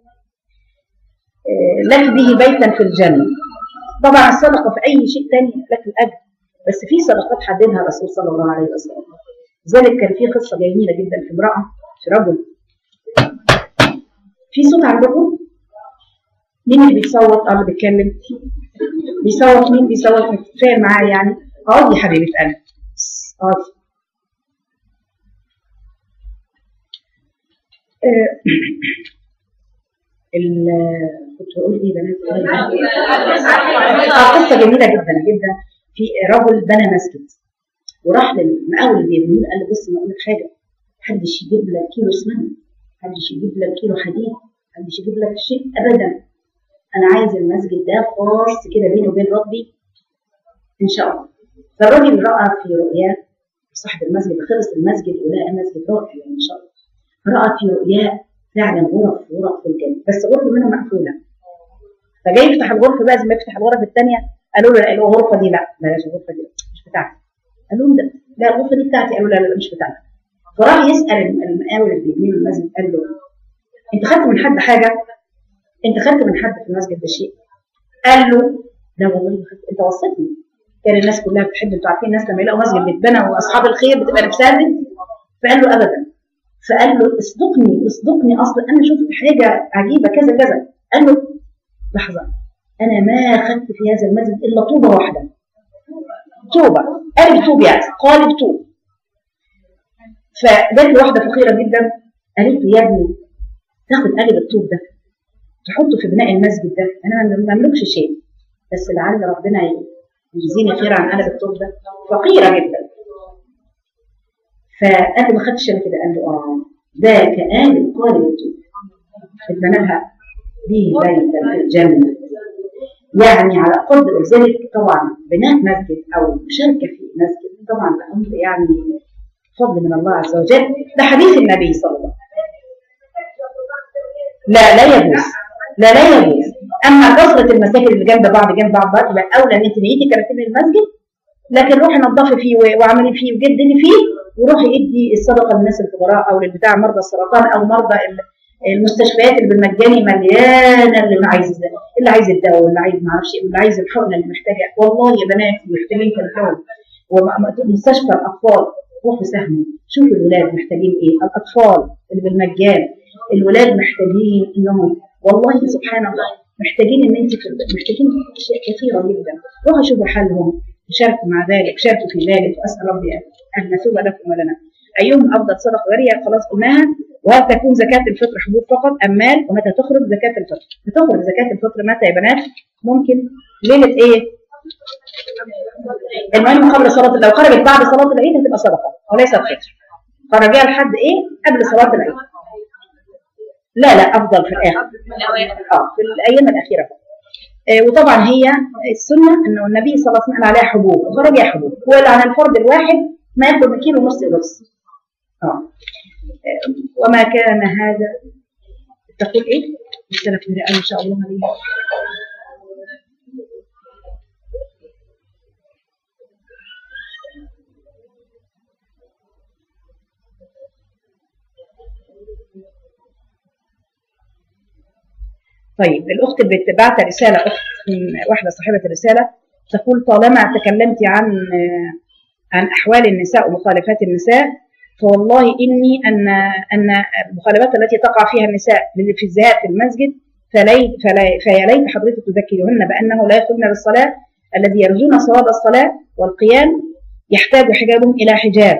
آه، لك به بيتا في الجنه طبعا الصدقه في اي شيء ثاني لك الاجر بس في صدقات حددها الرسول صلى الله عليه وسلم لذلك كان في قصه جميله جدا في امراه في رجل في صوت عندكم مين اللي بيصوت اه اللي بيتكلم بيصوت مين بيصوت متفاهم معايا يعني اقعدي يا حبيبه قلبي اقعدي آه، ال كنت بقول ايه بنات اه قصه جميله جدا جدا في رجل بنى مسجد وراح للمقاول اللي بيبنيه قال له بص انا اقول لك حاجه محدش يجيب لك كيلو اسمنت محدش يجيب لك كيلو حديد محدش يجيب لك شيء ابدا انا عايز المسجد ده خاص كده بيني وبين ربي ان شاء الله فالراجل راى في رؤياه صاحب المسجد خلص المسجد ولقى مسجد رائع يعني ان شاء الله راى في رؤياه فعلا غرف غرف في الجنه بس غرفه منهم مقفوله فجاي يفتح الغرفه بقى زي ما يفتح الغرف الثانيه قالوا له لا الغرفه دي لا بلاش الغرفه دي مش بتاعتي قال لهم ده لا الغرفه دي بتاعتي قالوا لا لا لا، مش بتاعتي فراح يسال المقاول اللي بيبني له المسجد قال له انت خدت من حد حاجه انت خدت من حد في المسجد ده شيء قال له لا والله ما خدت انت وصيتني كان الناس كلها بتحب انتوا عارفين الناس لما يلاقوا مسجد بيتبنى واصحاب الخير بتبقى نفسها تدي. فقال له ابدا فقال له اصدقني اصدقني اصلا انا شفت حاجه عجيبه كذا كذا قال له لحظه انا ما اخذت في هذا المسجد الا طوبه واحده طوبه قالب طوب يعني قالب طوب فجات له واحده فقيره جدا قالت له يا ابني تاخد قالب الطوب ده تحطه في بناء المسجد ده انا ما بملكش شيء بس لعل ربنا يجزيني خير عن قلب الطوب ده فقيره جدا فقال ما خدتش انا كده قال له اه ده كآل قالب الطوب اتبنى لها به بيتا في الجنه يعني على قدر ذلك طبعا بناء مسجد او مشاركه في مسجد طبعا ده امر يعني فضل من الله عز وجل ده حديث النبي صلى الله عليه وسلم لا لا يجوز لا لا يجوز اما كثره المساجد اللي جنب بعض جنب بعض بقى يبقى اولى ان انت نيتي ترتبي المسجد لكن روحي نظفي فيه و- واعملي فيه وجدلي فيه وروحي ادي الصدقه للناس الفقراء او للبتاع مرضى السرطان او مرضى ال- المستشفيات اللي بالمجاني مليانه اللي عايز اللي عايز الدواء واللي عايز ما اعرفش ايه واللي عايز الحقنه اللي محتاجه والله يا بنات محتاجين كنترول ومستشفى الاطفال روحوا ساهموا شوفوا الولاد محتاجين ايه الاطفال اللي بالمجان الولاد محتاجين انهم والله سبحان الله محتاجين ان انت محتاجين اشياء كثيره جدا روحوا شوفوا حالهم شاركوا مع ذلك شاركوا في ذلك واسال ربي ان نتوب لكم ولنا ايهم افضل صدقه جاريه خلاص قلناها وهل تكون زكاه الفطر حبوب فقط ام مال ومتى تخرج زكاه الفطر بتخرج زكاه الفطر متى يا بنات ممكن ليله ايه المهم قبل صلاه لو خرجت بعد صلاه العيد هتبقى صدقه وليست فطر خرجيها لحد ايه قبل صلاه العيد لا لا افضل في الاخر اه في الايام الاخيره آه وطبعا هي السنه انه النبي صلى الله عليه وسلم قال عليها حبوب وخرجها حبوب هو اللي على الفرد الواحد ما ياخذ من كيلو ونص ونص اه آه، وما كان هذا تقول ايه؟ السلف من ان شاء الله عليه طيب الاخت بتبعت رساله اخت واحده صاحبه الرساله تقول طالما تكلمت عن عن احوال النساء ومخالفات النساء فوالله اني ان ان المخالفات التي تقع فيها النساء في الذهاب في المسجد فلي فلا فيا ليت حضرتك تذكرهن بانه لا يخرجن للصلاه الذي يرجون صواب الصلاه والقيام يحتاج حجابهم الى حجاب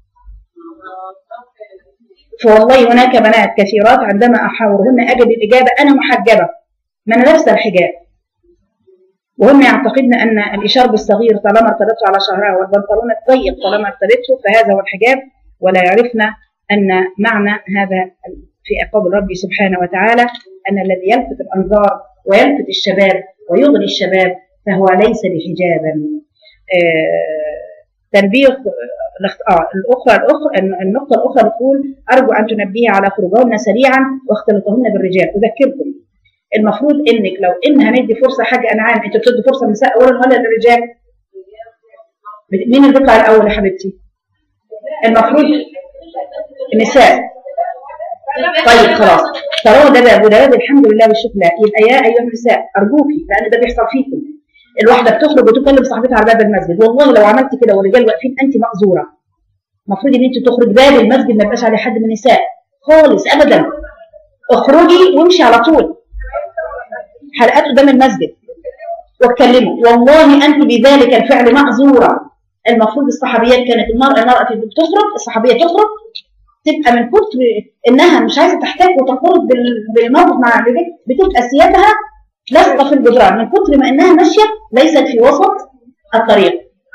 فوالله هناك بنات كثيرات عندما احاورهن اجد الاجابه انا محجبه ما انا لابسه الحجاب وهم يعتقدن ان الاشار بالصغير طالما ارتبطته على شهرها والبنطلون الضيق طالما ارتبطته فهذا هو الحجاب ولا يعرفن ان معنى هذا في قول ربي سبحانه وتعالى ان الذي يلفت الانظار ويلفت الشباب ويغري الشباب فهو ليس بحجابا آه تنبيه اه الاخرى الاخرى النقطه الاخرى بتقول ارجو ان تنبهي على خروجهن سريعا واختلاطهن بالرجال اذكركم المفروض انك لو ان هندي فرصه حاجه انعام انت بتدي فرصه للنساء اولا ولا للرجال؟ مين اللي بيطلع الاول يا حبيبتي؟ المفروض النساء طيب خلاص طالما ده باب وده باب الحمد لله والشكر لله يبقى يا ايها النساء ارجوكي لان ده بيحصل فيكم الواحده بتخرج وتكلم صاحبتها على باب المسجد والله لو عملت كده والرجال واقفين انت مأزوره المفروض ان انت تخرج باب المسجد ما يبقاش عليه حد من النساء خالص ابدا اخرجي وامشي على طول حلقات قدام المسجد واتكلموا والله انت بذلك الفعل مأزوره المفروض الصحابيات كانت المراه المراه بتخرج الصحابيه تخرج تبقى من كتر انها مش عايزه تحتاج وتخرج بالموقف مع الرجال بتبقى ثيابها لازقه في الجدران من كتر ما انها ماشيه ليست في وسط الطريق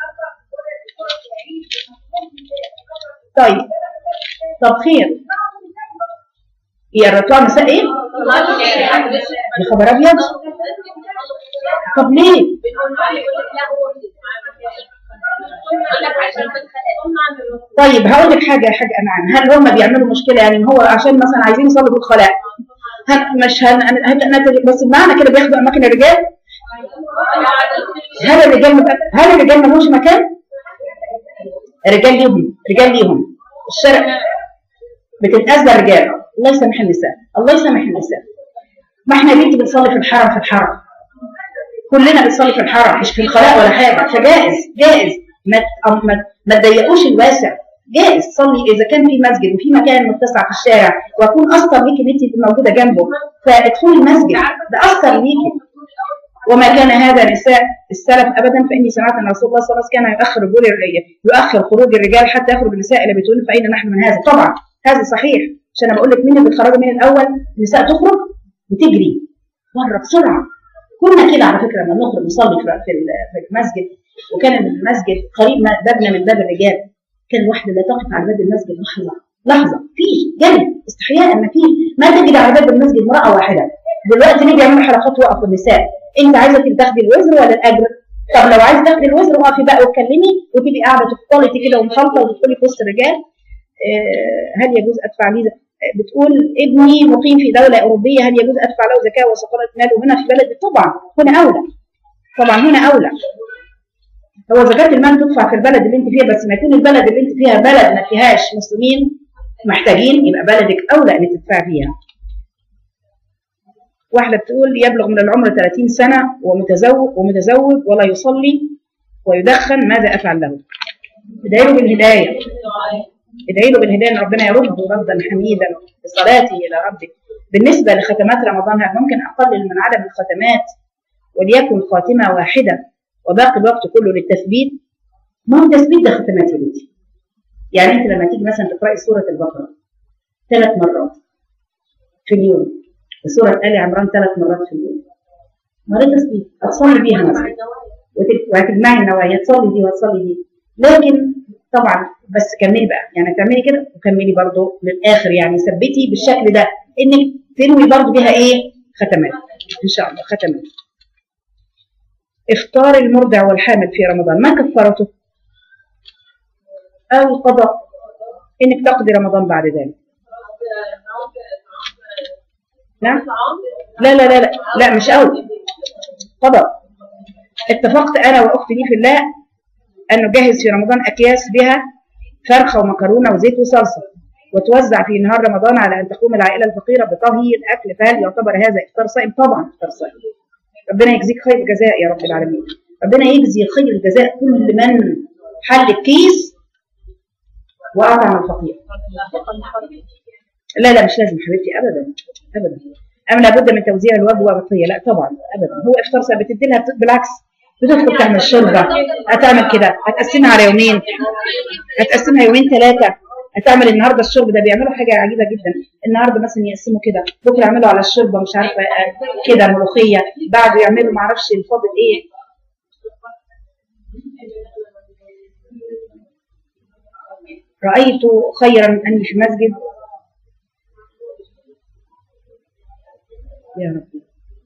طيب طب خير هي الرطوع مساء ايه؟ يا خبر ابيض طب ليه؟ طيب هقول لك حاجه يا حاجه انعام هل هم بيعملوا مشكله يعني هو عشان مثلا عايزين يصلوا بالخلاء هن مش هن هن بس بمعنى كده بياخدوا اماكن الرجال هل الرجال هل الرجال ملوش مكان؟ الرجال ليهم رجال ليهم الشرع بتتأذى الرجال الله يسامح النساء الله يسامح النساء ما احنا بنتي بنصلي في الحرم في الحرم كلنا بنصلي في الحرم مش في الخلاء ولا حاجه فجائز جائز ما ما, ما تضيقوش الواسع جائز تصلي اذا كان في مسجد وفي مكان متسع في الشارع واكون اثر ليكي ان انت موجوده جنبه فادخلي المسجد ده اثر ليكي وما كان هذا نساء السلف ابدا فاني سمعت ان رسول الله صلى الله عليه وسلم كان يؤخر رجول يؤخر خروج الرجال حتى يخرج النساء الى بيتهن فاين نحن من هذا طبعا هذا صحيح عشان انا بقول لك مين اللي بتخرجوا من الاول النساء تخرج وتجري بره بسرعه كنا كده على فكره لما نخرج نصلي في المسجد وكان المسجد قريب بابنا من باب الرجال كان الواحده لا تقف على باب المسجد لحظه لحظه فيش جري استحياء ما فيش ما تجد على باب المسجد امراه واحده دلوقتي ليه بيعملوا حلقات وقفوا النساء انت عايزه تاخدي الوزر ولا الاجر طب لو عايزه تاخدي الوزر وقفي بقى واتكلمي وتبقي قاعده تختلطي كده ومخلطه وتدخلي في وسط الرجال هل يجوز ادفع لي بتقول ابني مقيم في دوله اوروبيه هل يجوز ادفع له زكاه وصفاره ماله هنا في بلد طبعا هنا اولى طبعا هنا اولى هو زكاه المال تدفع في البلد اللي انت فيها بس ما يكون البلد اللي انت فيها بلد ما فيهاش مسلمين محتاجين يبقى بلدك اولى ان تدفع فيها واحده بتقول يبلغ من العمر 30 سنه ومتزوج ومتزوج ولا يصلي ويدخن ماذا افعل له؟ ادعي له بالهدايه ادعي له بالهدايه ان ربنا يرده ردا حميدا بصلاته الى ربه بالنسبه لختمات رمضان ممكن اقلل من عدد الختمات وليكن خاتمه واحده وباقي الوقت كله للتثبيت ما هو التثبيت ده ختمات يا بنتي يعني انت لما تيجي مثلا تقراي سوره البقره ثلاث مرات في اليوم وسوره ال عمران ثلاث مرات في اليوم ما ده تثبيت هتصلي بيها مثلا وهتجمعي النوايا تصلي دي وتصلي دي لكن طبعا بس كملي بقى يعني تعملي كده وكملي برضه للاخر يعني ثبتي بالشكل ده انك تنوي برضه بيها ايه ختمات ان شاء الله ختمات افطار المرضع والحامل في رمضان ما كفارته او قضاء انك تقضي رمضان بعد ذلك نعم لا لا لا لا, لا مش قوي قضاء اتفقت انا واختي لي في الله ان نجهز في رمضان اكياس بها فرخه ومكرونه وزيت وصلصه وتوزع في نهار رمضان على ان تقوم العائله الفقيره بطهي الاكل فهل يعتبر هذا افطار صائم؟ طبعا افطار صائم. ربنا يجزيك خير الجزاء يا رب العالمين. ربنا يجزي خير الجزاء كل من حل الكيس واطعم الفقير. لا لا مش لازم حبيبتي ابدا ابدا أم لابد من توزيع الوجبه والطيه لا طبعا ابدا هو افطار صائم بتدي لها بالعكس بتدخل تعمل شوربه هتعمل كده هتقسمها على يومين هتقسمها يومين ثلاثه هتعمل النهارده الشرب ده بيعملوا حاجه عجيبه جدا النهارده مثلا يقسموا كده بكره يعملوا على الشوربه مش عارفه آه، كده ملوخيه بعده يعملوا معرفش الفاضل ايه رأيت خيرا أني في مسجد يا رب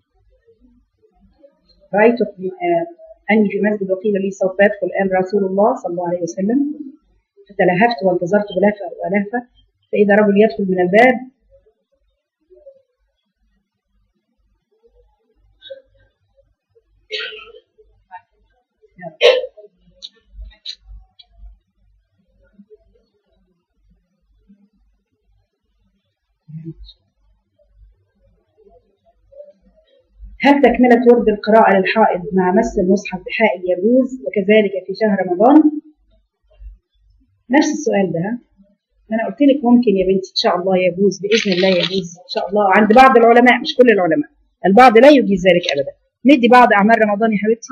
رأيت آه، أني في مسجد وقيل لي سوف يدخل الآن رسول الله صلى الله عليه وسلم فتلهفت وانتظرت بلهفة ولهفة فإذا رجل يدخل من الباب هل تكملة ورد القراءة للحائض مع مس المصحف بحائل يجوز وكذلك في شهر رمضان؟ نفس السؤال ده ها؟ ما انا قلت لك ممكن يا بنتي ان شاء الله يجوز باذن الله يجوز ان شاء الله عند بعض العلماء مش كل العلماء البعض لا يجيز ذلك ابدا ندي بعض اعمال رمضان يا حبيبتي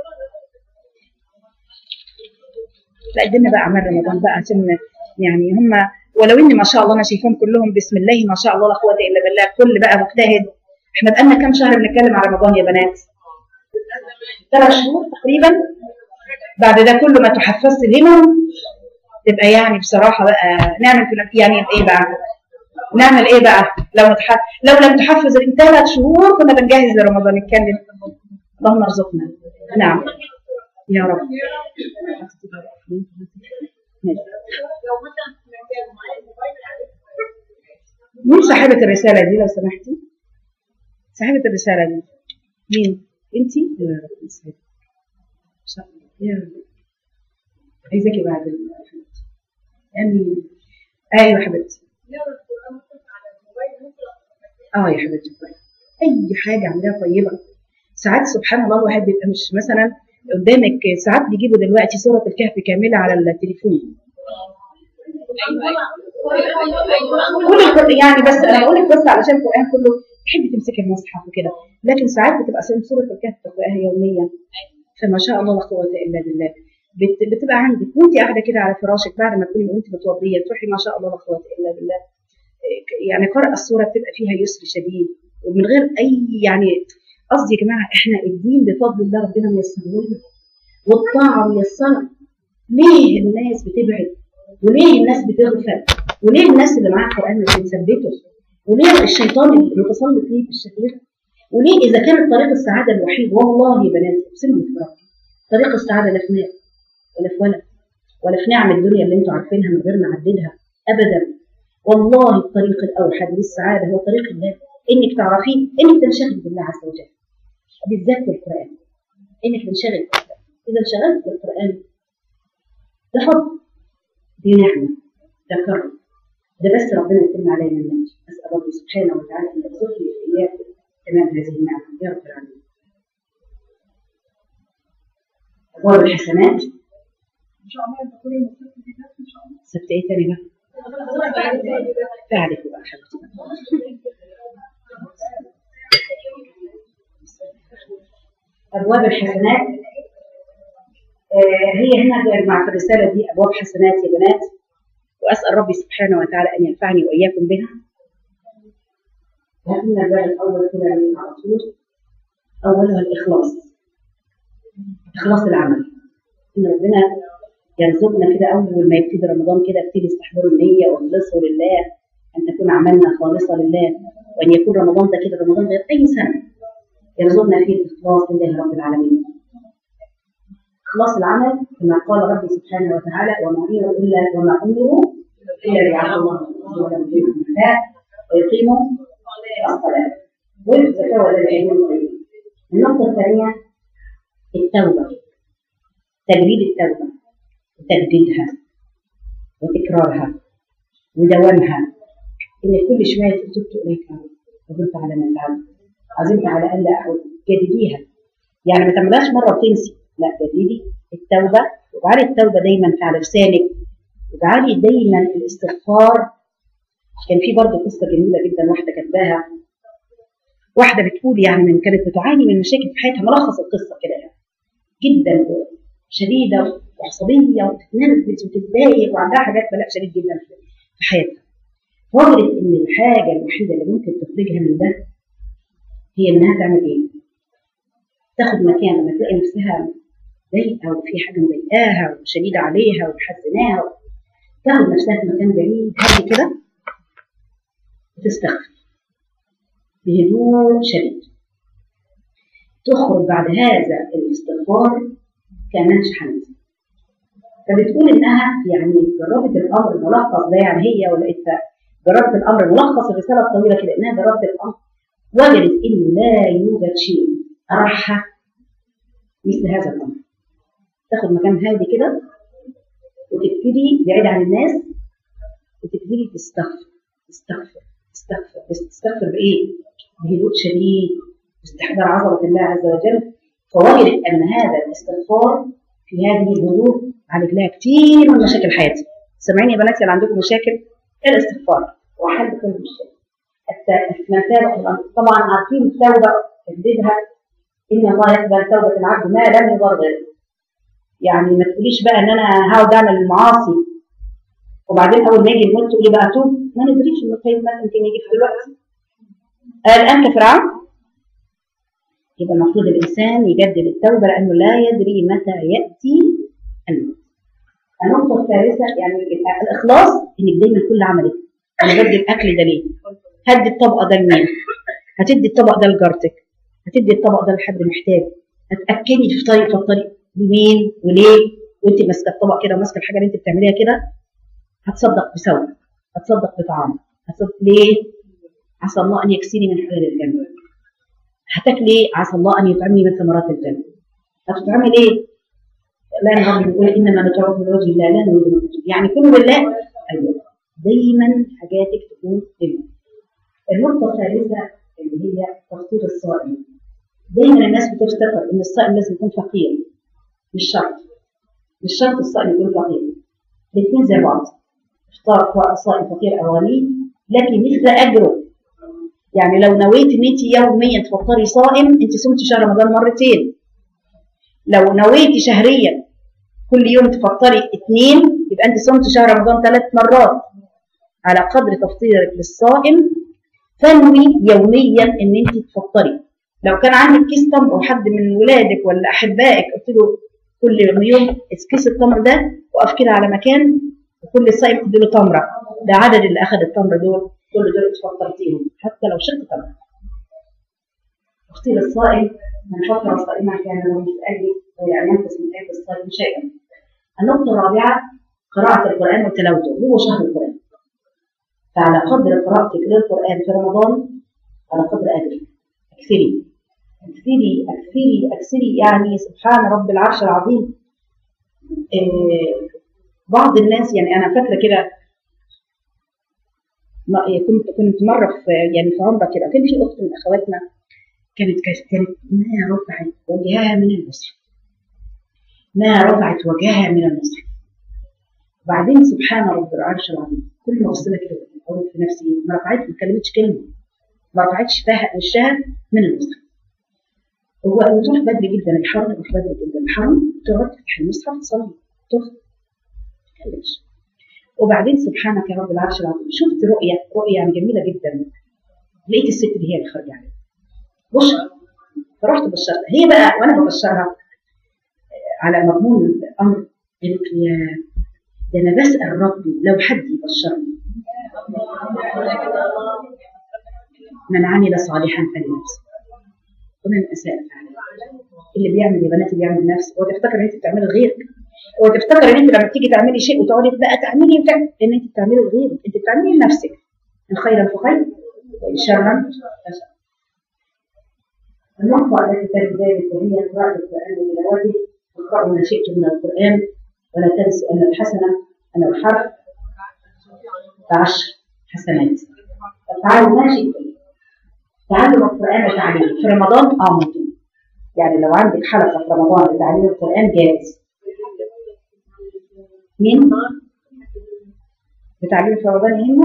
لا ادينا بقى اعمال رمضان بقى عشان يعني هم ولو ان ما شاء الله انا شايفاهم كلهم بسم الله ما شاء الله لا قوه الا بالله كل بقى مجتهد احنا بقالنا كام شهر بنتكلم على رمضان يا بنات ثلاث شهور تقريبا بعد ده كله ما تحفظت الهمم تبقى يعني بصراحة بقى نعمل في يعني ايه بقى نعمل ايه بقى لو متح... لو لم تحفظ من ثلاث شهور كنا بنجهز لرمضان نتكلم اللهم ارزقنا نعم يا رب مين صاحبة الرسالة دي لو سمحتي؟ صاحبة الرسالة دي مين؟ انتي؟ يا رب يسعدك ان شاء الله يا رب عايزاكي بعد ال- يعني ايوه حبيبتي اه يا حبيبتي طيب اي حاجه اعمليها طيبه ساعات سبحان الله الواحد بيبقى مش مثلا قدامك ساعات بيجيبوا دلوقتي صوره الكهف كامله على التليفون كل القرآن يعني بس انا بقول لك بس علشان القران كله تحبي تمسكي المصحف وكده لكن ساعات بتبقى سوره الكهف تقراها يوميا فما شاء الله لا قوه الا بالله بت- بتبقى عندك وانت قاعده كده على فراشك بعد ما تكوني وانت متوضيه تروحي ما شاء الله لا قوه الا بالله إيه، يعني قرأ السوره بتبقى فيها يسر شديد ومن غير اي يعني قصدي يا جماعه احنا الدين بفضل الله ربنا ميسره لنا والطاعه ميسره ليه الناس بتبعد وليه الناس بتغفل وليه الناس اللي معاها قران مش بتثبته وليه الشيطان المتسلط ليه بالشكل ده وليه اذا كانت طريق السعاده الوحيد والله يا بنات اقسم لك بربي طريق السعاده لا في مال ولا في ولد ولا في نعم الدنيا اللي انتوا عارفينها من غير ما نعددها ابدا والله الطريق الاوحد للسعاده هو طريق الله انك تعرفيه انك تنشغل بالله عز وجل بالذات بالقران انك تنشغل بالقرآن. اذا انشغلت بالقران ده فضل دي نعمه ده كرم ده بس ربنا يتم علينا النعمه اسال ربي سبحانه وتعالى ان يرزقني واياكم تمام هذه النعمه يا رب العالمين ابواب الحسنات سبت ايه تاني بقى؟ فعلك بقى حبيبتي ابواب الحسنات آه، هي هنا مع في الرساله دي ابواب حسنات يا بنات واسال ربي سبحانه وتعالى ان ينفعني واياكم بها لكن الباب الاول كده على طول اولها الاخلاص اخلاص العمل ان ربنا يرزقنا كده اول ما يبتدي رمضان كده ابتدي استحضروا النيه واخلصوا لله ان تكون اعمالنا خالصه لله وان يكون رمضان ده كده رمضان غير اي سنه يرزقنا فيه الاخلاص لله رب العالمين. اخلاص العمل كما قال ربي سبحانه وتعالى وما امروا الا وما امروا الا ليعبدوا الله ورسوله ويقيموا الصلاه ويقيموا الصلاه ويؤتوا الزكاه ولا يعينوا الطيب. النقطه الثانيه التوبه تجديد التوبه وتجديدها وتكرارها ودوامها ان كل شويه تقول تبت اليك يا رب وكنت على ما فعلت عزمت على الا اعود جدديها يعني ما تعملهاش مره وتنسي لا جددي التوبه واجعلي التوبه دايما في على لسانك واجعلي دايما الاستغفار كان في برضه قصه جميله جدا واحده كتباها واحده بتقول يعني من كانت بتعاني من مشاكل في حياتها ملخص القصه كده يعني جدا شديده وعصبيه وتتنرفز وتتضايق وعندها حاجات بلاء شديد جدا في حياتها فوجدت ان الحاجه الوحيده اللي ممكن تخرجها من ده هي انها تعمل ايه؟ تاخد مكان لما تلاقي نفسها ضايقه وفي حاجه مضايقاها وشديده عليها ومحزناها تاخد نفسها في مكان بعيد هادي كده وتستغفر بهدوء شديد تخرج بعد هذا الاستغفار كانها شحنت فبتقول انها يعني جربت الامر ملخص ده يعني هي ولقيتها جربت الامر ملخص الرساله الطويله كده انها جربت الامر وجدت انه لا يوجد شيء ارحى مثل هذا الامر تاخد مكان هادي كده وتبتدي بعيد عن الناس وتبتدي تستغفر تستغفر تستغفر بس تستغفر بايه؟ بهدوء شديد باستحضار عظمه الله عز وجل فوجدت ان هذا الاستغفار في هذه الهدوء عالج لها كتير من مشاكل حياتي سامعين يا بنات اللي عندكم مشاكل الاستغفار وحل كل مشكله التوبه طبعا عارفين التوبه تجديدها ان الله يقبل توبه العبد ما لم يغرغر يعني ما تقوليش بقى ان انا هقعد اعمل المعاصي وبعدين اول ما يجي الموت تقولي بقى توب ما ندريش انه طيب مثلا يمكن يجي في دلوقتي الان كفرعون يبقى المفروض الانسان يجدد التوبه لانه لا يدري متى ياتي الموت النقطه الثالثه يعني الاخلاص انك دايما كل عملك انا بدي الاكل ده ليه؟ هدي الطبق ده لمين؟ هتدي الطبق ده لجارتك هتدي الطبق ده لحد محتاج هتاكلي في طريق في الطريق لمين وليه وانت ماسكه الطبق كده وماسكه الحاجه اللي انت بتعمليها كده هتصدق بثوب هتصدق بطعام هتصدق ليه؟ عسى الله ان يكسيني من حلال الجنه هتاكلي عسى الله ان يطعمني من ثمرات الجنه هتطعمي ليه؟ لا نغضب يقول انما نطعمه لوجه الله لا نريد منكم يعني كل بالله ايوه دايما حاجاتك تكون لله النقطه الثالثه اللي هي تفطير الصائم دايما الناس بتفتكر ان الصائم لازم يكون فقير مش شرط مش شرط الصائم يكون فقير الاثنين زي بعض افطار صائم فقير او غني لك مثل اجره يعني لو نويت ان انت يوميا تفطري صائم انت صمت شهر رمضان مرتين لو نويتي شهريا كل يوم تفطري اثنين يبقى انت صمت شهر رمضان ثلاث مرات على قدر تفطيرك للصائم فانوي يوميا ان انت تفطري لو كان عندك كيس تمر او حد من ولادك ولا احبائك قلت له كل يوم كيس التمر ده وقف كده على مكان وكل صائم ادي له تمره ده عدد اللي اخذ التمر دول كل دول اتفطرتيهم حتى لو شق تمر تفطير الصائم من فطر صائما كان له مثل اجل غير ان ينقص من اجل الصائم شيئا النقطه الرابعه قراءه القران وتلاوته هو شهر القران فعلى قدر قراءتك للقران في رمضان على قدر اجرك اكثري اكثري اكثري اكثري يعني سبحان رب العرش العظيم إيه بعض الناس يعني انا فاكره كده كنت كنت مره في يعني في عمره كده كان في اخت من اخواتنا كانت كانت ما رفعت وجهها من المصحف ما رفعت وجهها من المصحف وبعدين سبحان رب العرش العظيم كل ما بص لها كده اقول في نفسي ما رفعتش ما كلمتش كلمه ما رفعتش وشها من المصحف هو بتروح بدري جدا الحرم بتروح بدري جدا الحرم تقعد تفتح المصحف تصلي تخرج ما تتكلمش وبعدين سبحانك يا رب العرش العظيم شفت رؤيه رؤيه يعني جميله جدا لقيت الست دي هي اللي خارجه عليها بشرى فرحت بشرتها هي بقى وانا ببشرها على مضمون الامر قالت لي يا ده انا بسال ربي لو حد يبشرني من عمل صالحا فلنفسه ومن اساء فعليه اللي بيعمل يا بنات اللي بيعمل نفسه هو تفتكر ان انت بتعملي لغيرك هو تفتكر ان انت لما تيجي تعملي شيء وتقعدي بقى تعملي وتعملي ان انت بتعملي لغيرك انت بتعملي لنفسك ان خيرا فخير وان شرا فشر النقطة التي تلي ذلك وهي قراءة القرآن وتلاوته واقرأوا ما شئتم من القرآن ولا تنسوا أن الحسنة أن الحرف بعشر حسنات تعالوا ماشي تعلم القرآن وتعليمه في رمضان اه ممكن يعني لو عندك حلقة في رمضان لتعليم القرآن جائز مين؟ بتعليم في رمضان يهمك؟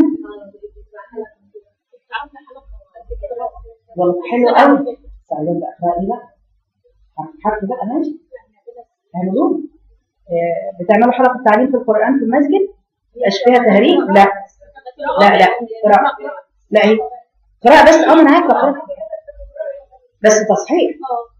والله حلو قوي تعليم بقى بقى بقى حرف بقى ماشي تعملوه آه، بتعملوا حلقة تعليم في القرآن في المسجد ميبقاش فيها تهريج لا لا لا قراءة لا هي قراءة بس اه ما انا عارفة قراءة بس تصحيح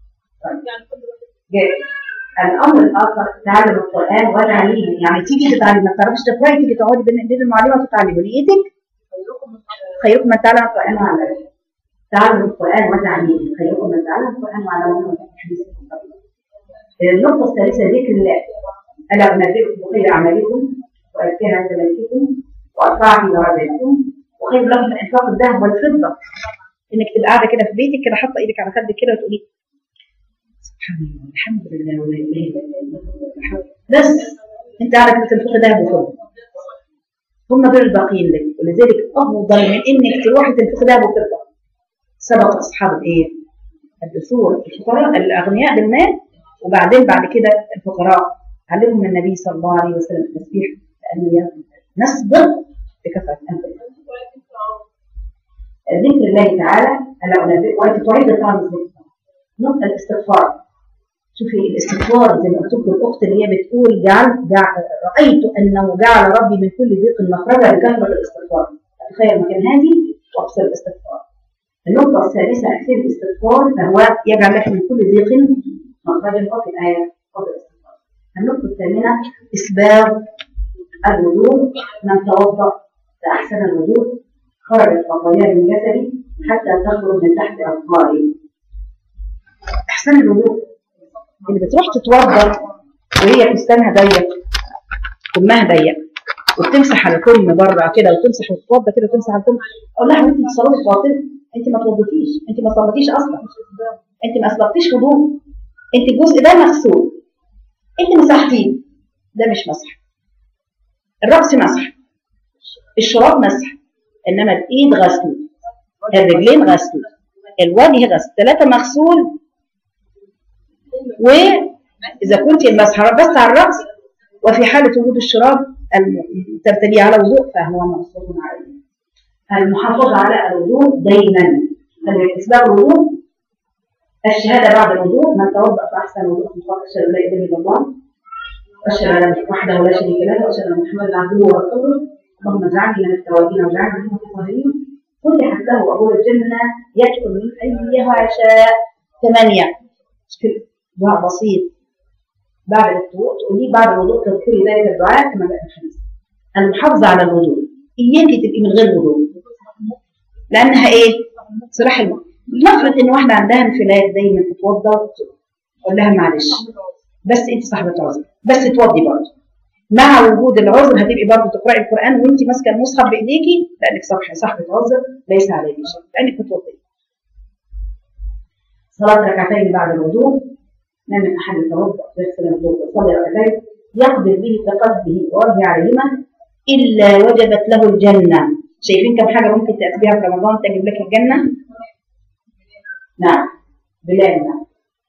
جاي الامر الاخر تعلم القران وتعليمه يعني تيجي تتعلم ما تعرفش تقراي تيجي تقعدي بين ايدين المعلمه وتتعلمي نيتك خيركم من تعلم القران وعلمه تعلم القران وتعليمه خيركم من تعلم القران وعلمه حديث النقطه الثالثه ذكر الله الا انبئكم بخير اعمالكم وازكاها عند ملككم وارفعها في درجاتكم وخير لكم من انفاق الذهب والفضه انك تبقى قاعده كده في بيتك كده حاطه ايدك على خدك كده وتقولي سبحان الله الحمد لله ولا اله الا الله الحمد لله. بس انت قاعده كده تنفق ذهب وفضه هم دول الباقيين لك ولذلك افضل من انك تروحي تنفق ذهب وفضه سبق اصحاب الايه؟ الدثور الفقراء الاغنياء بالمال وبعدين بعد كده الفقراء علمهم النبي صلى الله عليه وسلم التسبيح لان نصبر بكثره انفسنا ذكر الله تعالى الا انبئ وانت تعيد طعم الذكر نقطه الاستغفار شوفي الاستغفار زي ما قلت لكم الاخت اللي هي بتقول جعل, جعل رايت انه جعل ربي من كل ضيق مخرجا لكثره الاستغفار تخيل مكان هادي واكثر الاستغفار النقطه الثالثه اكثر الاستغفار فهو يجعل لك من كل ضيق مخرجا وفي الايه وفي الاستغفار النقطه الثامنه اسباغ الوضوء من توضا فاحسن الوضوء خرجت خطاياه من جسدي حتى تخرج من تحت اظفاري احسن الوضوء اللي بتروح تتوضا وهي فستانها ضيق كمها ضيق وبتمسح على الكم بره كده وتمسح وتتوضا كده وتمسح على الكم اقول لها انت صلاتك باطل انت ما توضتيش انت ما صليتيش اصلا انت ما اسبقتيش وضوء انت الجزء ده مغسول انت مسحتيه ده مش مسح الراس مسح الشراب مسح انما الايد غسل الرجلين غسل الوجه غسل ثلاثه مغسول واذا كنت المسح بس على الراس وفي حاله وجود الشراب ترتدي على وضوء فهو مغسول عليه المحافظه على الوضوء دائما اسباب الوضوء الشهاده بعد الوضوء من توضا فاحسن وضوء من فضل اشهد ان لا اله الا الله واشهد ان وحده لا شريك له واشهد ان محمدا عبده ورسوله اللهم اجعلني من التوابين واجعلني من المطهرين فتحت له ابواب الجنه يدخل من ايها شاء ثمانيه دعاء بسيط بعد الوضوء تقولي بعد الوضوء تذكري ذلك الدعاء كما جاء في الحديث المحافظه على الوضوء اياكي تبقي من غير وضوء لانها ايه؟ صلاح الماء نفرض ان واحده عندها انفلات دايما تتوضا تقول لها معلش بس انت صاحبه عذر بس توضي برضه مع وجود العذر هتبقي برضه تقراي القران وانت ماسكه المصحف بايديكي لانك صاحبه صاحبه عذر ليس عليك شيء لانك بتوضي صلاه ركعتين بعد الوضوء ما من احد يتوضا ويغسل الوضوء ويصلي ركعتين يقبل به بقلبه ووجه عليهما الا وجبت له الجنه شايفين كم حاجه ممكن تاتي بها في رمضان تجيب لك الجنه نعم بلال نعم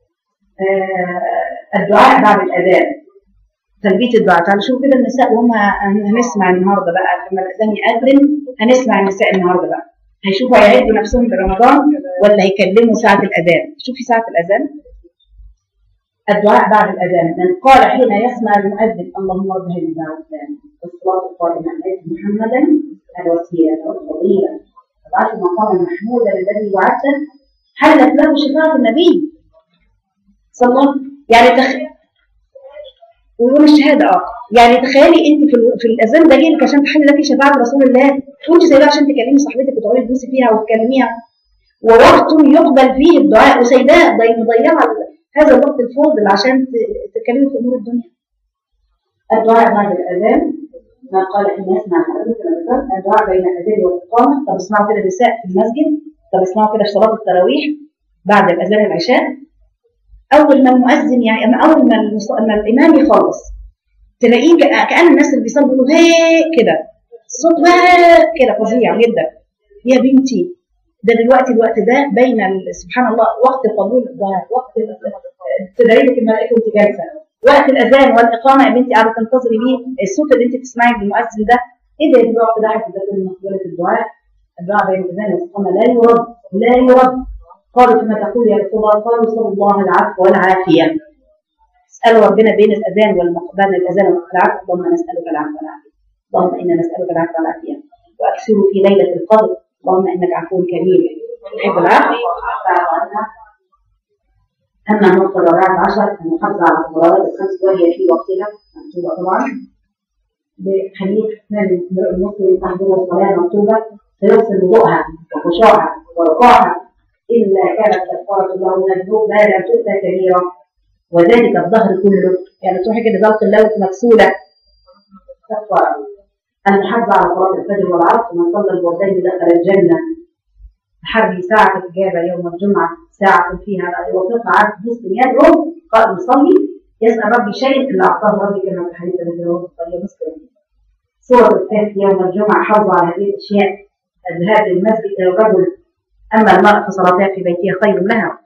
آه الدعاء بعد الاذان تلبيه الدعاء تعالوا شوفوا كده النساء وهم هنسمع النهارده بقى لما الاذان يأذن هنسمع النساء النهارده بقى هيشوفوا هيعدوا نفسهم في رمضان ولا هيكلموا ساعه الاذان شوفي ساعه الاذان الدعاء بعد الأذان من قال حين يسمع المؤذن اللهم رب هذه الدعوة والصلاة القائمة آت محمدا الوسيلة والفضيلة وبعث مقاما محمودا الذي وعدته حلت له شفاعة النبي صلى الله يعني تخ... ويقول الشهادة اه يعني تخيلي انت في, ال... في الاذان ده جاي عشان تحل لك شفاعة رسول الله وانت سايباها عشان تكلمي صاحبتك وتقعدي تبوسي فيها وتكلميها ووقت يقبل فيه الدعاء وسايباه مضيعه هذا الوقت الفاضل عشان تتكلمي في امور الدنيا الدعاء بعد الاذان ما قال ان يسمع المؤذن كما ذكرت الدعاء بين الاذان والاقامه طب اسمعوا كده النساء في المسجد طب اسمعوا كده في صلاه التراويح بعد الاذان العشاء اول ما المؤذن يعني اول ما, المص... ما الامام يخلص تلاقيه كان الناس اللي بيصلوا بيقولوا هي كده صوت واق كده فظيع جدا يا بنتي ده دلوقتي الوقت ده بين ال- سبحان الله وقت قبول الدعاء وقت تدعي لك الملائكه وانت جالسه وقت الاذان والاقامه يا بنتي قاعده تنتظري بيه الصوت اللي انت بتسمعيه من المؤذن ده ايه ده الوقت ده حتى ده كل مقبوله الدعاء الدعاء بين الاذان والاقامه لا يرد لا يرد قالوا كما تقول يا رسول الله قالوا صلى الله العفو والعافيه اسالوا ربنا بين الاذان والمقبل الاذان والعفو اللهم نسالك العفو والعافيه اللهم انا نسالك العفو والعافيه واكثروا في ليله القدر اللهم انك عفو كريم تحب العفو فاعف عنا اما النقطه الرابعه عشر المحافظه على الصلوات الخمس وهي في وقتها مكتوبه طبعا بحديث من المسلم تحضر الصلاه مكتوبه فيغسل وضوءها وخشوعها وركوعها الا كانت كفاره له من الذنوب ما لم تؤتى كبيرا وذلك الظهر كله يعني تروحي كده ذوق اللوت مغسوله كفاره المحافظه على صلاه الفجر والعصر من صلى الوردين دخل الجنه حري ساعة الإجابة يوم الجمعة ساعة فيها يوافقها عبد مسلم يدعو قائم يصلي يسأل ربي شيء إلا أعطاه ربي كما في الحديث الذي رواه البخاري ومسلم سورة الكهف يوم الجمعة حافظ على هذه الأشياء الذهاب للمسجد للرجل أما المرأة فصلاتها في بيتها خير لها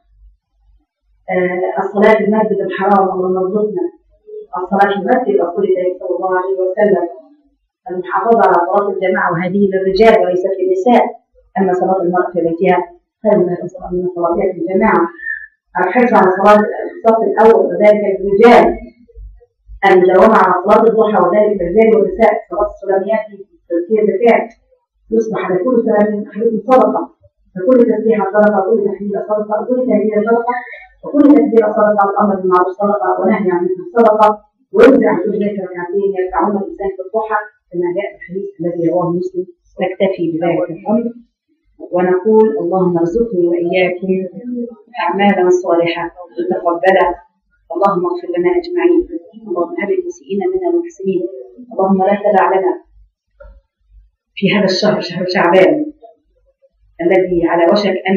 آه الصلاة في المسجد الحرام اللهم ارزقنا الصلاة في المسجد رسول الله صلى الله عليه وسلم المحافظة على صلاة الجماعة وهذه للرجال وليست للنساء أما صلاة المرأة في بيتها خير من من صلاتها في الجماعة الحرص على صلاة الصف الأول وذلك للرجال المداومة على صلاة الضحى وذلك للرجال والنساء صلاة السلاميات في تزكية الزكاة يصبح على كل سلام أحدكم صدقة فكل تسبيحة صدقة وكل تحليل صدقة وكل تهليل صدقة وكل تكبير صدقة والأمر بالمعروف صدقة ونهي عن المنكر صدقة ويجزي عن كل ذلك ركعتين يركعون الإنسان في الضحى كما جاء في الحديث الذي رواه مسلم نكتفي بذلك الأمر ونقول اللهم ارزقني وإياكم أعمالا صالحة متقبلة اللهم اغفر لنا أجمعين اللهم هب المسيئين منا المحسنين اللهم لا تدع لنا في هذا الشهر شهر شعبان الذي على وشك أن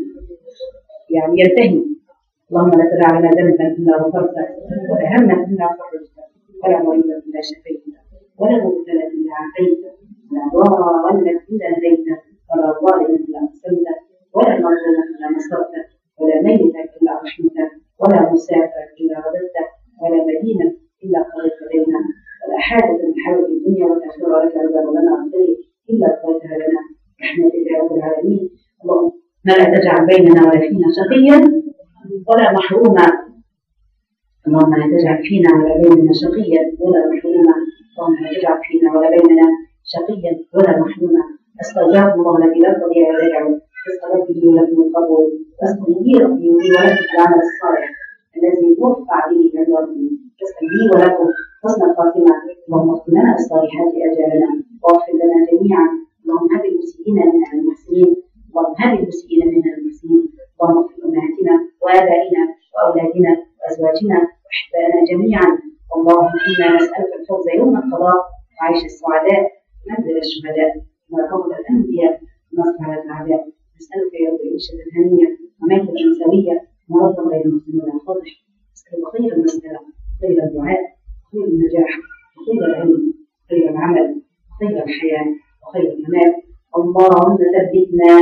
يعني ينتهي اللهم لا تدع لنا ذنبا إلا غفرته ولا هما إلا فرجته ولا مريضا إلا شفيته ولا مبتلا إلا عافيته ولا ضارا إلا هديته ولا ظالما إلا أقسمته ولا مرجلا إلا نصرته ولا ميتا إلا رحمته ولا مسافرا إلا رددته ولا مدينا إلا قضيت لنا ولا حاجة من حاجة الدنيا والآخرة لك ربنا ولنا غير إلا قضيتها لنا رحمتك يا رب العالمين اللهم لا تجعل بيننا ولا فينا شقيا ولا محروما اللهم لا تجعل فينا ولا بيننا شقيا ولا محروما اللهم لا تجعل فينا ولا بيننا شقيا ولا محروما استودعكم الله الذي لا تضيع ودائعه استغفر لي ولكم القبول واستغفر لي ربي ولكم العمل الصالح الذي يرفع به عند ربي واستغفر لي ولكم حسن الخاتمه اللهم اغفر لنا الصالحات اجالنا واغفر لنا جميعا اللهم هب المسيئين منا المحسنين اللهم هب المسيئين منا المحسنين اللهم اغفر امهاتنا وابائنا واولادنا وازواجنا واحبائنا جميعا اللهم انا نسالك الفوز يوم القضاء وعيش السعداء منزل الشهداء وقول الانبياء نصر على الاعداء نسالك يا رب عيشه هنيه وميته سويه مرضا غير مسلم ولا فاضح نسالك خير المساله خير الدعاء خير النجاح وخير العلم خير العمل خير الحياه وخير الممات اللهم ثبتنا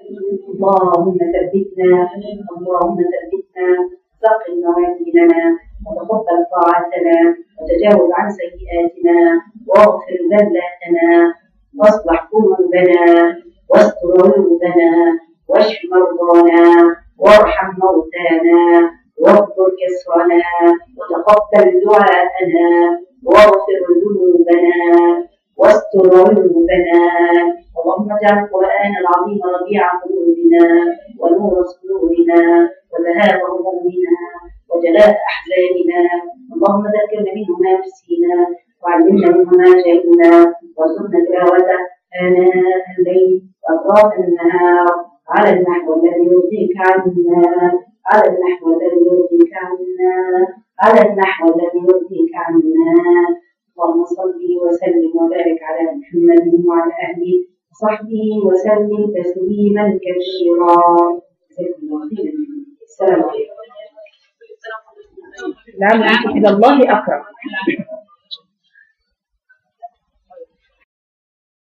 اللهم ثبتنا اللهم ثبتنا ثقل موازيننا وتقبل طاعاتنا وتجاوز عن سيئاتنا واغفر ذلاتنا واصلح قلوبنا واستر عيوبنا واشف مرضانا وارحم موتانا واغفر كسرنا وتقبل دعاءنا واغفر ذنوبنا واستر عيوبنا اللهم اجعل القران العظيم ربيع قلوبنا ونور صدورنا وذهاب همومنا وجلاء احزاننا اللهم ذكرنا منه ما نسينا وعلمنا منه ما جهلنا وارزقنا تلاوته اناء الليل واطراف النهار على النحو الذي يرضيك عنا على النحو الذي يرضيك عنا على النحو الذي يرضيك عنا اللهم صل وسلم وبارك على محمد وعلى اهله وصحبه وسلم تسليما كثيرا جزاكم الله خيرا السلام عليكم لعل انتم الى الله اقرب